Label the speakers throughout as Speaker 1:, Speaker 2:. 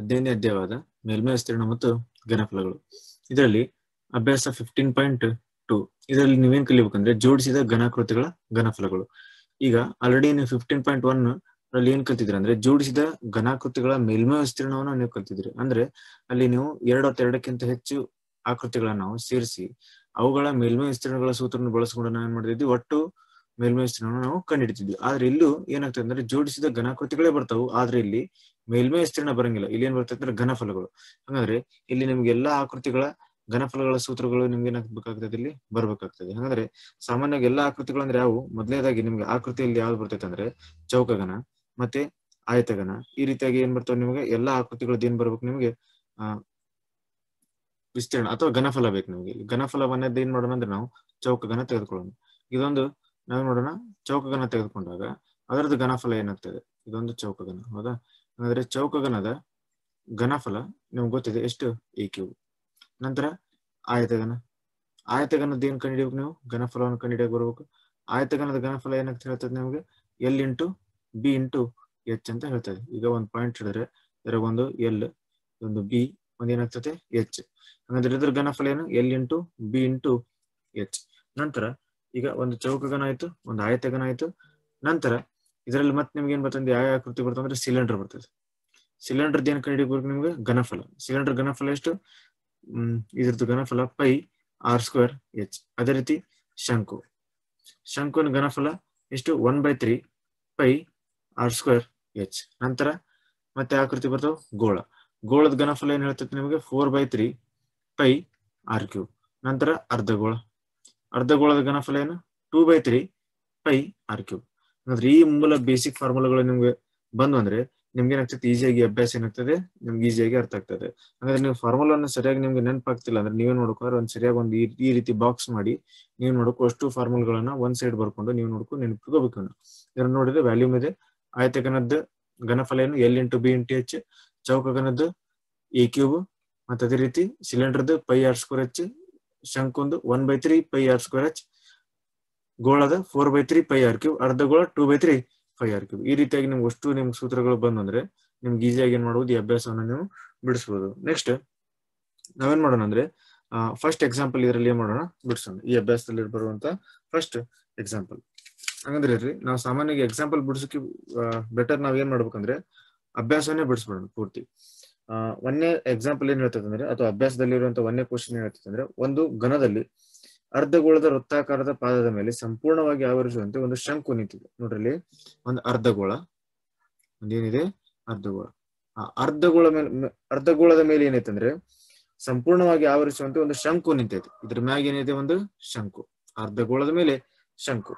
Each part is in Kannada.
Speaker 1: ಹದಿನೈದನೇ ಅಧ್ಯಾಯವಾದ ಮೇಲ್ಮೈ ವಿಸ್ತೀರ್ಣ ಮತ್ತು ಘನಫಲಗಳು ಇದರಲ್ಲಿ ಅಭ್ಯಾಸ ಫಿಫ್ಟೀನ್ ಪಾಯಿಂಟ್ ಟು ಇದರಲ್ಲಿ ನೀವೇನ್ ಕಲಿಬೇಕಂದ್ರೆ ಜೋಡಿಸಿದ ಘನಾಕೃತಿಗಳ ಘನಫಲಗಳು ಈಗ ಆಲ್ರೆಡಿ ನೀವು ಫಿಫ್ಟೀನ್ ಪಾಯಿಂಟ್ ಒನ್ ಅಲ್ಲಿ ಏನ್ ಕಲ್ತಿದ್ರಿ ಅಂದ್ರೆ ಜೋಡಿಸಿದ ಘನಾಕೃತಿಗಳ ಮೇಲ್ಮೈ ವಿಸ್ತೀರ್ಣವನ್ನು ನೀವು ಕಲ್ತಿದ್ರಿ ಅಂದ್ರೆ ಅಲ್ಲಿ ನೀವು ಎರಡು ಅಥವಾ ಎರಡಕ್ಕಿಂತ ಹೆಚ್ಚು ಆಕೃತಿಗಳನ್ನ ನಾವು ಸೇರಿಸಿ ಅವುಗಳ ಮೇಲ್ಮೈ ವಿಸ್ತೀರ್ಣಗಳ ಸೂತ್ರವನ್ನು ಬಳಸಿಕೊಂಡು ನಾವು ಏನ್ ಮಾಡಿದ್ವಿ ಒಟ್ಟು ಮೇಲ್ಮೈ ವಿಸ್ತೀರ್ಣವನ್ನು ನಾವು ಕಂಡುಹಿಡಿತಿದ್ವಿ ಆದ್ರೆ ಇಲ್ಲೂ ಏನಾಗ್ತದೆ ಅಂದ್ರೆ ಜೋಡಿಸಿದ ಘನಾಕೃತಿಗಳೇ ಬರ್ತಾವು ಆದ್ರೆ ಇಲ್ಲಿ ಮೇಲ್ಮೈ ವಿಸ್ತೀರ್ಣ ಬರಂಗಿಲ್ಲ ಇಲ್ಲಿ ಏನ್ ಬರ್ತದೆ ಅಂದ್ರೆ ಘನಫಲಗಳು ಹಂಗಂದ್ರೆ ಇಲ್ಲಿ ನಿಮ್ಗೆ ಎಲ್ಲಾ ಆಕೃತಿಗಳ ಘನಫಲಗಳ ಸೂತ್ರಗಳು ನಿಮ್ಗೆ ಏನಾಗಬೇಕಾಗ್ತದೆ ಇಲ್ಲಿ ಬರ್ಬೇಕಾಗ್ತದೆ ಹಂಗಂದ್ರೆ ಸಾಮಾನ್ಯವಾಗಿ ಎಲ್ಲಾ ಆಕೃತಿಗಳು ಅಂದ್ರೆ ಯಾವುವು ಮೊದಲನೇದಾಗಿ ನಿಮ್ಗೆ ಆಕೃತಿಯಲ್ಲಿ ಯಾವ್ದು ಬರ್ತೈತೆ ಅಂದ್ರೆ ಚೌಕಘನ ಮತ್ತೆ ಆಯತಘನ ಈ ರೀತಿಯಾಗಿ ಏನ್ ಬರ್ತಾವ ನಿಮಗೆ ಎಲ್ಲಾ ಆಕೃತಿಗಳದ್ದು ಏನ್ ಬರ್ಬೇಕು ನಿಮಗೆ ಆ ವಿಸ್ತೀರ್ಣ ಅಥವಾ ಘನಫಲ ಬೇಕು ನಿಮಗೆ ಘನಫಲವನ್ನದ್ದು ಏನ್ ಮಾಡೋಣ ಅಂದ್ರೆ ನಾವು ಚೌಕಘನ ತೆಗೆದುಕೊಳ್ಳೋಣ ಇದೊಂದು ನಾವ್ ನೋಡೋಣ ಚೌಕಘನ ತೆಗೆದುಕೊಂಡಾಗ ಅದರದ್ದು ಘನಫಲ ಏನಾಗ್ತದೆ ಇದೊಂದು ಚೌಕಘನ ಹೌದಾ ಹಾಗಾದ್ರೆ ಚೌಕಘನದ ಘನಫಲ ನಿಮ್ಗೆ ಗೊತ್ತಿದೆ ಎಷ್ಟು ಎ ಕ್ಯೂಬ್ ನಂತರ ಆಯತಘನ ಆಯತಘನದ ಏನ್ ಕಂಡಿಡಿಬೇಕು ನೀವು ಘನಫಲವನ್ನು ಕಂಡಿಡಿಯಕ್ ಬರ್ಬೇಕು ಆಯತಘನದ ಘನಫಲ ಏನಾಗ್ತದೆ ಹೇಳ್ತದೆ ನಿಮಗೆ L into B into H ಅಂತ ಹೇಳ್ತದೆ ಈಗ ಒಂದು ಪಾಯಿಂಟ್ ಹಿಡಿದ್ರೆ ಇದರ ಒಂದು ಎಲ್ ಒಂದು ಬಿ ಒಂದ್ ಏನಾಗ್ತದೆ ಎಚ್ ಹಾಗಾದ್ರೆ ಇದ್ರ ಘನಫಲ ಏನು L into B into H ನಂತರ ಈಗ ಒಂದು ಚೌಕಘನ ಆಯ್ತು ಒಂದು ಆಯತಘನ ಆಯ್ತು ನಂತರ ಇದರಲ್ಲಿ ಮತ್ತೆ ನಿಮ್ಗೆ ಏನ್ ಬರ್ತದೆ ಯಾವ ಆಕೃತಿ ಬರ್ತದೆ ಅಂದ್ರೆ ಸಿಲಿಂಡರ್ ಬರ್ತದೆ ಸಿಲಿಂಡರ್ ಏನ್ ಕಂಡಿಡಿಬೇಕು ನಿಮ್ಗೆ ಘನಫಲ ಸಿಲಿಂಡರ್ ಘನಫಲ ಎಷ್ಟು ಹ್ಮ್ ಇದ್ರದ್ದು ಘನಫಲ ಪೈ ಆರ್ ಸ್ಕ್ವೇರ್ ಎಚ್ ಅದೇ ರೀತಿ ಶಂಕು ಶಂಕುವಿನ ಘನಫಲ ಎಷ್ಟು one by three pi R square h ನಂತರ ಮತ್ತೆ ಆಕೃತಿ ಬರ್ತಾವ ಗೋಳ ಗೋಳದ ಘನಫಲ ಏನ್ ಹೇಳ್ತೈತೆ ನಿಮಗೆ four by three pi r cube ನಂತರ ಅರ್ಧಗೋಳ ಅರ್ಧಗೋಳದ ಘನಫಲ ಏನು two by three pi r cube ಅಂದ್ರೆ ಈ ಮೂಲ ಬೇಸಿಕ್ ಫಾರ್ಮುಲಾಗಳು ನಿಮ್ಗೆ ಬಂದು ಅಂದ್ರೆ ನಿಮ್ಗೆ ಏನಾಗ್ತದೆ ಈಸಿಯಾಗಿ ಅಭ್ಯಾಸ ಏನಾಗ್ತದೆ ನಿಮ್ಗೆ ಈಸಿಯಾಗಿ ಅರ್ಥ ಆಗ್ತದೆ ಅಂದ್ರೆ ನೀವು ಫಾರ್ಮುಲಾನ ಸರಿಯಾಗಿ ನಿಮ್ಗೆ ನೆನಪಾಗ್ತಿಲ್ಲ ಅಂದ್ರೆ ನೀವೇ ನೋಡ್ಕೊಂಡ್ರೆ ಒಂದ್ ಸರಿಯಾಗಿ ಒಂದು ಈ ರೀತಿ ಬಾಕ್ಸ್ ಮಾಡಿ ನೀವು ನೋಡಕ್ಕೂ ಅಷ್ಟು ಫಾರ್ಮುಲಾಗಳನ್ನ ಒಂದ್ ಸೈಡ್ ಬರ್ಕೊಂಡು ನೀವು ನೋಡ್ಕೊಂಡು ನೆನಪಿಟ್ಕೋಬೇಕು ಇದನ್ನ ನೋಡಿದ್ರೆ ವ್ಯಾಲ್ಯೂಮ್ ಇದೆ ಆಯತಘನದ ಘನಫಲ ಏನು L into B into H ಚೌಕಘನದ್ದು ಎ ಕ್ಯೂಬ್ ಮತ್ತೆ ಅದೇ ರೀತಿ ಸಿಲಿಂಡರ್ದು ಪೈ ಆರ್ ಸ್ಕ್ವೇರ್ ಎಚ್ ಶಂಕುಂದು one by three pi R square h ಗೋಳದ four by three pi r cube ಅರ್ಧ ಗೋಳ two by three pi r cube ಈ ರೀತಿಯಾಗಿ ನಿಮ್ಗೆ ಅಷ್ಟು ನಿಮ್ಗೆ ಸೂತ್ರಗಳು ಬಂದಂದ್ರೆ ನಿಮ್ಗೆ ಈಸಿಯಾಗಿ ಏನ್ ಮಾಡ್ಬೋದು ಈ ಅಭ್ಯಾಸವನ್ನ ನೀವು ಬಿಡಿಸ್ಬೋದು ನೆಕ್ಸ್ಟ್ ನಾವೇನ್ ಮಾಡೋಣ ಅಂದ್ರೆ ಫಸ್ಟ್ ಎಕ್ಸಾಂಪಲ್ ಇದರಲ್ಲಿ ಏನ್ ಮಾಡೋಣ ಬಿಡಿಸೋಣ ಈ ಅಭ್ಯಾಸದಲ್ಲಿ ಬರುವಂತ ಫಸ್ಟ್ ಎಕ್ಸಾಂಪಲ್ ಹಂಗಂದ್ರೆ ಇರ್ರಿ ನಾವು ಸಾಮಾನ್ಯವಾಗಿ ಎಕ್ಸಾಂಪಲ್ ಬಿಡಿಸೋಕೆ ಬೆಟರ್ ನಾವ್ ಏನ್ ಮಾಡ್ಬೇಕಂದ್ರೆ ಅಭ್ಯಾಸವನ್ನೇ ಬಿಡಿಸ್ಬಿಡೋಣ ಪೂರ್ತಿ ಆ ಒಂದೇ ಎಕ್ಸಾಂಪಲ್ ಏನ್ ಹೇಳ್ತದೆ ಅಂದ್ರೆ ಅಥವಾ ಅಭ್ಯಾಸದಲ್ಲಿ ಇರುವಂತ ಒಂದೇ ಕ್ವಶನ್ ಏನ್ ಹೇಳ್ತದೆ ಅಂದ್ರೆ ಒಂದು ಘನದಲ್ಲಿ ಅರ್ಧಗೋಳದ ವೃತ್ತಾಕಾರದ ಪಾದದ ಮೇಲೆ ಸಂಪೂರ್ಣವಾಗಿ ಆವರಿಸುವಂತೆ ಒಂದು ಶಂಕು ನಿಂತಿದೆ ನೋಡ್ರಿ ಒಂದು ಅರ್ಧಗೋಳ ಒಂದೇನಿದೆ ಅರ್ಧಗೋಳ ಆ ಅರ್ಧಗೋಳ ಮೇಲೆ ಅರ್ಧಗೋಳದ ಮೇಲೆ ಏನೈತೆ ಅಂದ್ರೆ ಸಂಪೂರ್ಣವಾಗಿ ಆವರಿಸುವಂತೆ ಒಂದು ಶಂಕು ನಿಂತೈತೆ ಇದ್ರ ಮ್ಯಾಗ ಏನಿದೆ ಒಂದು ಶಂಕು ಅರ್ಧಗೋಳದ ಮೇಲೆ ಶಂಕು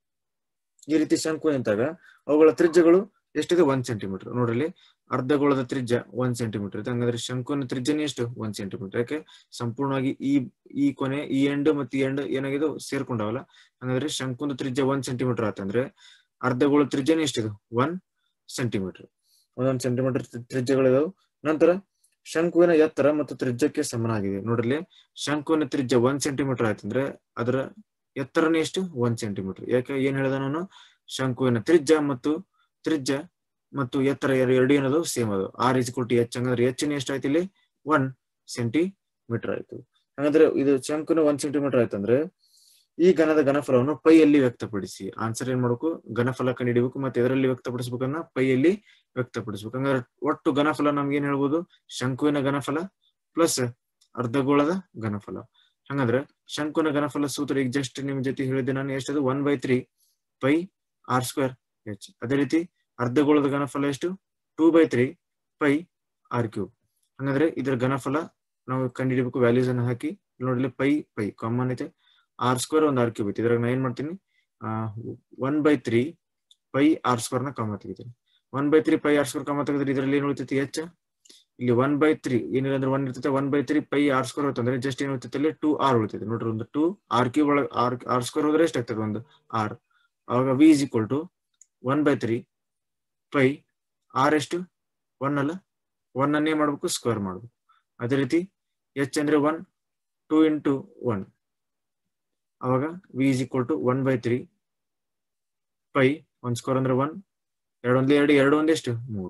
Speaker 1: ಈ ರೀತಿ ಶಂಕು ನಿಂತಾಗ ಅವುಗಳ ತ್ರಿಜ್ಯಗಳು ಎಷ್ಟಿದೆ ಒಂದ್ ಸೆಂಟಿಮೀಟರ್ ನೋಡ್ರಿ ಅರ್ಧಗೋಳದ ತ್ರಿಜ್ಯ ಒಂದ್ ಸೆಂಟಿಮೀಟರ್ ಇದೆ ಹಂಗಂದ್ರೆ ಶಂಕುವಿನ ತ್ರಿಜ್ಯನೇ ಎಷ್ಟು ಒಂದ್ ಸೆಂಟಿಮೀಟರ್ ಯಾಕೆ ಸಂಪೂರ್ಣವಾಗಿ ಈ ಈ ಕೊನೆ ಈ ಎಂಡ್ ಮತ್ತೆ ಈ ಎಂಡ್ ಏನಾಗಿದೆ ಸೇರ್ಕೊಂಡವಲ್ಲ ಹಂಗಂದ್ರೆ ಶಂಕುನ ತ್ರಿಜ್ಯ ಒಂದ್ ಸೆಂಟಿಮೀಟರ್ ಆತಂದ್ರೆ ಅರ್ಧಗೋಳ ತ್ರಿಜ್ಯನೇ ಎಷ್ಟಿದೆ ಒನ್ ಸೆಂಟಿಮೀಟರ್ ಒಂದೊಂದ್ ಸೆಂಟಿಮೀಟರ್ ತ್ರಿಜ್ಯಗಳಿದಾವೆ ನಂತರ ಶಂಕುವಿನ ಎತ್ತರ ಮತ್ತು ತ್ರಿಜ್ಯಕ್ಕೆ ಸಮನಾಗಿದೆ ನೋಡ್ರಿ ಶಂಕುವಿನ ತ್ರಿಜ್ಯ ಒಂದ್ ಸೆಂಟಿಮೀಟರ್ ಆಯ್ತಂದ್ರೆ ಅದರ ಎತ್ತರನೇ ಎಷ್ಟು ಒಂದ್ ಸೆಂಟಿಮೀಟರ್ ಯಾಕೆ ಏನ್ ಹೇಳಿದ ನಾನು ಶಂಕುವಿನ ತ್ರಿಜ್ಯ ಮತ್ತು ತ್ರಿಜ್ಯ ಮತ್ತು ಎತ್ತರ ಎರಡು ಏನದು ಸೇಮ್ ಅದು ಆರ್ ಇಸ್ ಕೊಟ್ಟು ಎಚ್ ಹಂಗಂದ್ರೆ ಎಚ್ಚಿನ ಎಷ್ಟು ಆಯ್ತು ಇಲ್ಲಿ ಒನ್ ಸೆಂಟಿಮೀಟರ್ ಆಯ್ತು ಹಾಗಾದ್ರೆ ಇದು ಶಂಕುನ ಒಂದ್ ಸೆಂಟಿಮೀಟರ್ ಆಯ್ತಂದ್ರೆ ಈ ಘನದ ಘನಫಲವನ್ನು ಪೈಯಲ್ಲಿ ವ್ಯಕ್ತಪಡಿಸಿ ಆನ್ಸರ್ ಏನ್ ಮಾಡ್ಬೇಕು ಘನಫಲ ಕಂಡುಹಿಡಿಬೇಕು ಮತ್ತೆ ಎದರಲ್ಲಿ ವ್ಯಕ್ತಪಡಿಸ್ಬೇಕನ್ನ ಪೈಯಲ್ಲಿ ವ್ಯಕ್ತಪಡಿಸ್ಬೇಕು ಹಂಗಾದ್ರೆ ಒಟ್ಟು ಘನಫಲ ನಮ್ಗೆ ಏನ್ ಹೇಳ್ಬೋದು ಶಂಕುವಿನ ಘನಫಲ ಪ್ಲಸ್ ಅರ್ಧಗೋಳದ ಘನಫಲ ಹಂಗಂದ್ರೆ ಶಂಕುನ ಘನಫಲ ಸೂತ್ರ ಈಗ ಜಸ್ಟ್ ನಿಮ್ ಜೊತೆ ಹೇಳಿದ್ದೆ ನಾನು ಎಷ್ಟದು one by three pi R square h ಅದೇ ರೀತಿ ಅರ್ಧಗೋಳದ ಘನಫಲ ಎಷ್ಟು two by three pi r cube ಹಂಗಂದ್ರೆ ಇದರ ಘನಫಲ ನಾವು ಕಂಡುಹಿಡಬೇಕು ವ್ಯಾಲ್ಯೂಸ್ ಅನ್ನು ಹಾಕಿ ನೋಡ್ಲಿ ಪೈ ಪೈ ಕಾಮನ್ ಐತೆ ಆರ್ ಸ್ಕ್ವೇರ್ ಒಂದು ಆರ್ ಕ್ಯೂಬ್ ಐತೆ ಇದ್ರಾಗ ನಾ ಏನ್ ಮಾಡ್ತೀನಿ one by three pi R square ನ ಕಾಮ ತೆಗಿತೀನಿ one by three pi R square common ತೆಗೆದ್ರೆ ಇದರಲ್ಲಿ ಏನ್ ಉಳಿತೈತಿ ಎಚ್ ಇಲ್ಲಿ ಒನ್ ಬೈ ತ್ರೀ ಏನಿಲ್ಲ ಅಂದ್ರೆ ಒನ್ ಇರ್ತೈತೆ one by three pi R square ಹೋತಂದ್ರೆ ಜಸ್ಟ್ ಏನ್ ಉಳಿತೈತೆ ಅಲ್ಲಿ ಟೂ ಆರ್ ಉಳಿತೈತೆ ನೋಡ್ರಿ ಒಂದು ಟೂ ಆರ್ ಕ್ಯೂಬ್ ಒಳಗೆ ಆರ್ ಆರ್ ಸ್ಕ್ವೇರ್ ಹೋದ್ರೆ ಎಷ್ಟಾಗ್ತದೆ ಒಂದು ಆರ್ ಅವಾಗ V is equal to one by three pi r ಎಷ್ಟು ಒನ್ ಅಲ್ಲ ಒನ್ ಅನ್ನೇ ಮಾಡ್ಬೇಕು ಸ್ಕ್ವೇರ್ ಮಾಡ್ಬೇಕು ಅದೇ ರೀತಿ ಎಚ್ ಅಂದ್ರೆ ಒನ್ ಟೂ ಇಂಟು ಒನ್ ಅವಾಗ V is equal to one by three pi one square ಅಂದ್ರೆ ಒನ್ ಎರಡು ಒಂದೇ ಎರಡು ಎರಡು ಒಂದೆಷ್ಟು ಮೂರು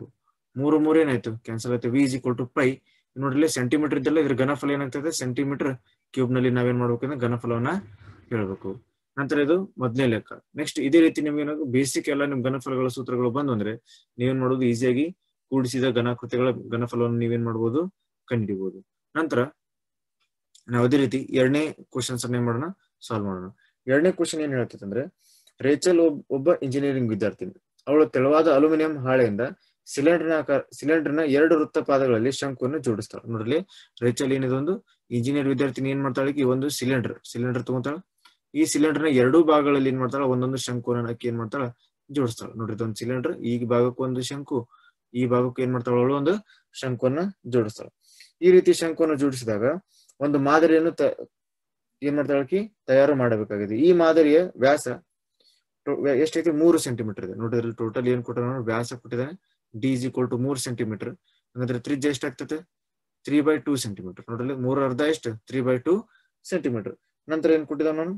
Speaker 1: ಮೂರು ಮೂರು ಏನಾಯ್ತು ಕ್ಯಾನ್ಸಲ್ ಆಯ್ತು V is equal to pi ನೋಡ್ರಿ ಸೆಂಟಿಮೀಟರ್ ಇದ್ದಲ್ಲ ಇದ್ರ ಘನಫಲ ಏನಾಗ್ತದೆ ಸೆಂಟಿಮೀಟರ್ ಕ್ಯೂಬ್ ನಲ್ಲಿ ನಾವೇನ್ ಮಾಡ್ಬೇಕಂದ್ರೆ ಘನಫಲವನ್ನ ಹೇಳ್ಬೇಕು ನಂತರ ಇದು ಮೊದಲನೇ ಲೆಕ್ಕ ನೆಕ್ಸ್ಟ್ ಇದೇ ರೀತಿ ನಿಮ್ಗೆ ಏನಾದ್ರು ಬೇಸಿಕ್ ಎಲ್ಲ ನಿಮ್ ಘನಫಲಗಳ ಸೂತ್ರಗಳು ಬಂದು ಅಂದ್ರೆ ನೀವೇನ್ ಮಾಡೋದು ಈಸಿಯಾಗಿ ಕೂಡಿಸಿದ ಘನಾಕೃತಿಗಳ ಘನಫಲವನ್ನು ನೀವೇನ್ ಮಾಡ್ಬೋದು ಕಂಡುಹಿಡಿಬಹುದು ನಂತರ ನಾವು ಅದೇ ರೀತಿ ಎರಡನೇ ಕ್ವಶನ್ಸ್ ಅನ್ನ ಏನ್ ಮಾಡೋಣ ಸಾಲ್ವ್ ಮಾಡೋಣ ಎರಡನೇ ಕ್ವಶನ್ ಏನ್ ಹೇಳ್ತೈತೆ ಅಂದ್ರೆ ರೇಚಲ್ ಒಬ್ಬ ಇಂಜಿನಿಯರಿಂಗ್ ವಿದ್ಯಾರ್ಥಿನಿ ಅವಳು ತೆಳುವಾದ ಅಲ್ಯೂಮಿನಿಯಂ ಹಾಳೆಯಿಂದ ಸಿಲಿಂಡರ್ನ ಆಕಾರ ಸಿಲಿಂಡರ್ನ ಎರಡು ವೃತ್ತ ಪಾದಗಳಲ್ಲಿ ಶಂಕುವನ್ನು ಜೋಡಿಸ್ತಾಳೆ ನೋಡ್ರಿ ರೇಚಲ್ ಏನಿದೆ ಒಂದು ಇಂಜಿನಿಯರ್ ವಿದ್ಯಾರ್ಥಿನಿ ಏನ್ ಮಾಡ್ತಾಳೆ ಈ ಒಂದು ಸಿಲಿಂಡರ್ ಸಿಲಿಂಡರ್ ತಗೊಂತಾಳ ಈ ಸಿಲಿಂಡರ್ನ ಎರಡೂ ಭಾಗಗಳಲ್ಲಿ ಏನ್ ಮಾಡ್ತಾಳ ಒಂದೊಂದು ಶಂಕುವನ್ನು ಅಕ್ಕಿ ಏನ್ ಮಾಡ್ತಾಳ ಜೋಡಿಸ್ತಾಳ ನೋಡ್ರಿ ಇದೊಂದು ಸಿಲಿಂಡರ್ ಈ ಭಾಗಕ್ಕೂ ಒಂದು ಶಂಕು ಈ ಭಾಗಕ್ಕೂ ಏನ್ ಮಾಡ್ತಾಳ ಅವಳು ಒಂದು ಶಂಕುವನ್ನ ಜೋಡಿಸ್ತಾಳ ಈ ರೀತಿ ಶಂಕುವನ್ನು ಜೋಡಿಸಿದಾಗ ಒಂದು ಮಾದರಿಯನ್ನು ತ ಏನ್ ಮಾಡ್ತಾಳಕಿ ತಯಾರು ಮಾಡಬೇಕಾಗಿದೆ ಈ ಮಾದರಿಯ ವ್ಯಾಸ ಎಷ್ಟೈತಿ ಮೂರು ಸೆಂಟಿಮೀಟರ್ ಇದೆ ನೋಡಿದ್ರೆ ಟೋಟಲ್ ಏನ್ ಕೊಟ್ಟ ವ್ಯಾಸ ಕೊಟ್ಟಿದ್ದಾನೆ ಡಿ ಇಸ್ ಈಕ್ವಲ್ ಟು ಮೂರ್ ಸೆಂಟಿಮೀಟರ್ ಹಂಗಂದ್ರೆ ತ್ರಿಜ್ಯ ಎಷ್ಟಾಗ್ತದೆ ತ್ರೀ ಬೈ ಟೂ ಸೆಂಟಿಮೀಟರ್ ನೋಡ್ರಿ ಮೂರ ಅರ್ಧ ಎಷ್ಟು ತ್ರೀ ಬೈ ಟೂ ಸೆಂಟಿಮೀಟರ್ ನಂತರ ಏನ್ ಕೊಟ್ಟಿದ್ದಾನ ನಾನು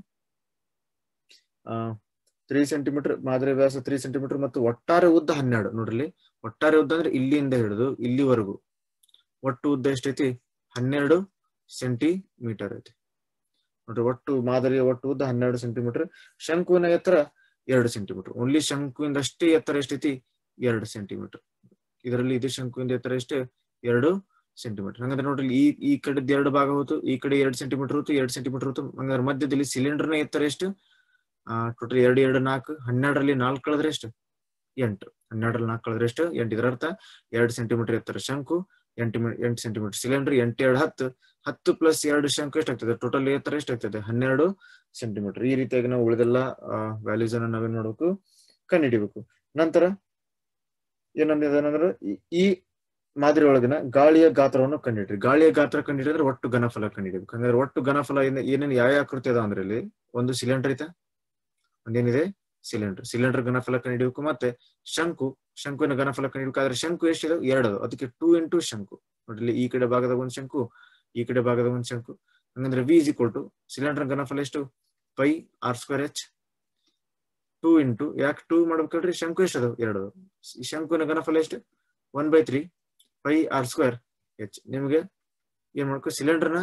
Speaker 1: ಆ ತ್ರೀ ಸೆಂಟಿಮೀಟರ್ ಮಾದರಿ ವ್ಯಾಸ ತ್ರೀ ಸೆಂಟಿಮೀಟರ್ ಮತ್ತು ಒಟ್ಟಾರೆ ಉದ್ದ ಹನ್ನೆರಡು ನೋಡ್ರಿ ಒಟ್ಟಾರೆ ಉದ್ದ ಅಂದ್ರೆ ಇಲ್ಲಿಂದ ಹಿಡಿದು ಇಲ್ಲಿವರೆಗೂ ಒಟ್ಟು ಉದ್ದ ಎಷ್ಟೈತಿ ಹನ್ನೆರಡು ಸೆಂಟಿಮೀಟರ್ ಐತಿ ನೋಡ್ರಿ ಒಟ್ಟು ಮಾದರಿಯ ಒಟ್ಟು ಉದ್ದ ಹನ್ನೆರಡು ಸೆಂಟಿಮೀಟರ್ ಶಂಕುವಿನ ಎತ್ತರ ಎರಡು ಸೆಂಟಿಮೀಟರ್ ಓನ್ಲಿ ಶಂಕುವಿಂದ ಅಷ್ಟೇ ಎತ್ತರ ಎಷ್ಟೈತಿ ಎರಡು ಸೆಂಟಿಮೀಟರ್ ಇದರಲ್ಲಿ ಇದು ಶಂಕುವಿಂದ ಎತ್ತರ ಎಷ್ಟು ಎರಡು ಸೆಂಟಿಮೀಟರ್ ಹಂಗಂದ್ರೆ ನೋಡ್ರಿ ಈ ಈ ಕಡೆ ಎರಡು ಭಾಗ ಹೋಯ್ತು ಈ ಕಡೆ ಎರಡು ಸೆಂಟಿಮೀಟರ್ ಹೋಯ್ತು ಎರಡು ಸೆಂಟಿಮೀಟರ್ ಹೋಯ್ತು ಹಂಗಾದ್ರೆ ಮಧ್ಯದಲ್ಲಿ ಸಿಲಿಂಡರ್ನ ಎತ್ತರ ಎಷ್ಟು ಆ ಟೋಟಲ್ ಎರಡು ಎರಡು ನಾಲ್ಕು ಹನ್ನೆರಡರಲ್ಲಿ ನಾಲ್ಕು ಕಳೆದ್ರೆ ಎಷ್ಟು ಎಂಟು ಹನ್ನೆರಡರಲ್ಲಿ ನಾಲ್ಕು ಕಳೆದ್ರೆ ಎಷ್ಟು ಎಂಟು ಇದರ ಅರ್ಥ ಎರಡು ಸೆಂಟಿಮೀಟರ್ ಎತ್ತರ ಶಂಕು ಎಂಟು ಎಂಟು ಸೆಂಟಿಮೀಟರ್ ಸಿಲಿಂಡರ್ ಎಂಟು ಎರಡು ಹತ್ತು ಹತ್ತು ಪ್ಲಸ್ ಎರಡು ಶಂಕು ಎಷ್ಟಾಗ್ತದೆ ಟೋಟಲ್ ಎತ್ತರ ಎಷ್ಟಾಗ್ತದೆ ಹನ್ನೆರಡು ಸೆಂಟಿಮೀಟರ್ ಈ ರೀತಿಯಾಗಿ ನಾವು ಉಳಿದೆಲ್ಲ ವ್ಯಾಲ್ಯೂಸ್ ಅನ್ನ ನಾವೇನ್ ಮಾಡ್ಬೇಕು ಕಂಡುಹಿಡಿಬೇಕು ನಂತರ ಏನಂದ್ರೆ ಈ ಮಾದರಿ ಒಳಗಿನ ಗಾಳಿಯ ಗಾತ್ರವನ್ನು ಕಂಡಿಡ್ರಿ ಗಾಳಿಯ ಗಾತ್ರ ಕಂಡಿಡಿದ್ರೆ ಒಟ್ಟು ಘನಫಲ ಕಂಡಿಡಿಬೇಕು ಹಂಗಾದ್ರೆ ಒಟ್ಟು ಘನಫಲ ಏನೇನು ಯಾವ ಆಕೃತಿ ಅದ ಅಂದ್ರೆ ಇಲ್ಲಿ ಒಂದು ಸಿಲಿಂಡರ್ ಐತೆ ಒಂದೇನಿದೆ ಸಿಲಿಂಡರ್ ಸಿಲಿಂಡರ್ ಘನಫಲ ಕಂಡಿಡಿಬೇಕು ಮತ್ತೆ ಶಂಕು ಶಂಕುವಿನ ಘನಫಲ ಕಂಡಿಡ್ಬೇಕಾದ್ರೆ ಶಂಕು ಎಷ್ಟಿದೆ ಎರಡು ಅದಕ್ಕೆ ಟೂ ಇಂಟು ಶಂಕು ನೋಡ್ರಿ ಈ ಕಡೆ ಭಾಗದ ಒಂದು ಶಂಕು ಈ ಕಡೆ ಭಾಗದ ಒಂದು ಶಂಕು ಹಂಗಂದ್ರೆ V is equal to cylinder ಘನಫಲ ಎಷ್ಟು pi R square h two into ಯಾಕೆ ಟೂ ಮಾಡ್ಬೇಕಲ್ರಿ ಶಂಕು ಎಷ್ಟು ಅದಾವ ಎರಡು ಈ ಶಂಕುವಿನ ಘನಫಲ ಎಷ್ಟು one by three pi R square h ನಿಮ್ಗೆ ಏನ್ ಮಾಡ್ಕೊ ಸಿಲಿಂಡರ್ನ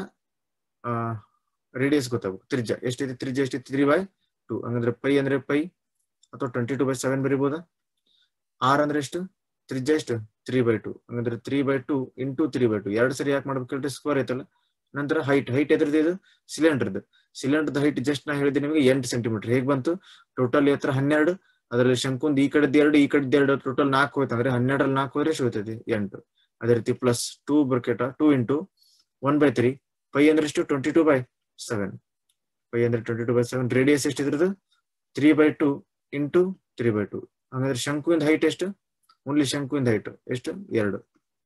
Speaker 1: ರೇಡಿಯಸ್ ಗೊತ್ತಾಗಬೇಕು ತ್ರಿಜ್ಯ ಎಷ್ಟೈತಿ ತ್ರಿಜ್ಯ ಎಷ್ಟೈತಿ ತ್ರೀ ಬೈ ಟೂ ಹಂಗಂದ್ರೆ ಪೈ ಅಂದ್ರೆ ಪೈ ಅಥವಾ ಟ್ವೆಂಟಿ ಟೂ ಬೈ ಸೆವೆನ್ ಬರೀಬೋದಾ ಆರ್ ಅಂದ್ರೆ ಎಷ್ಟು ತ್ರಿಜ್ಯ ಎಷ್ಟು ತ್ರೀ ಬೈ ಟೂ ಹಂಗಂದ್ರೆ three by two into three by two ಎರಡು ಸರಿ ಯಾಕೆ ಮಾಡ್ಬೇಕಲ್ರಿ ಸ್ಕ್ವೇರ್ ಐತಲ್ಲ ನಂತರ ಹೈಟ್ ಹೈಟ್ ಎದ್ರದ್ದು ಇದು ಸಿಲಿಂಡರ್ದು ಸಿಲಿಂಡರ್ದ ಹೈಟ್ ಜಸ್ಟ್ ನಾ ಹೇಳಿದೆ ನಿಮಗೆ ಎಂಟು ಸೆಂಟಿಮೀಟರ್ ಹೇಗ್ ಬಂತು ಟೋಟಲ್ ಎತ್ತರ ಹನ್ನೆರಡು ಅದರಲ್ಲಿ ಶಂಕುಂದ್ ಈ ಕಡೆದ ಎರಡು ಈ ಕಡೆದ ಎರಡು ಟೋಟಲ್ ನಾಲ್ಕು ಹೋಯ್ತು ಅಂದ್ರೆ ಹನ್ನೆರಡರಲ್ಲಿ ನಾಲ್ಕು ಹೋದ್ರೆ ಎಷ್ಟು ಹೋಯ್ತದೆ ಎಂಟು ಅದೇ ರೀತಿ ಪ್ಲಸ್ ಟೂ ಬರ್ಕೆಟ two into one by three pi ಅಂದ್ರೆ ಎಷ್ಟು twenty two by seven pi ಅಂದ್ರೆ twenty two by seven radius ಎಷ್ಟು ಇದ್ರದ್ದು three by two into three by two ಹಂಗಂದ್ರೆ ಶಂಕುವಿಂದ ಹೈಟ್ ಎಷ್ಟು ಓನ್ಲಿ ಶಂಕುವಿಂದ ಹೈಟ್ ಎಷ್ಟು ಎರಡು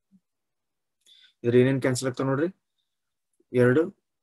Speaker 1: ಇದ್ರ ಏನೇನ್ ಕ್ಯಾನ್ಸಲ್ ಆಗ್ತಾವ ನೋಡ್ರಿ ಎರಡು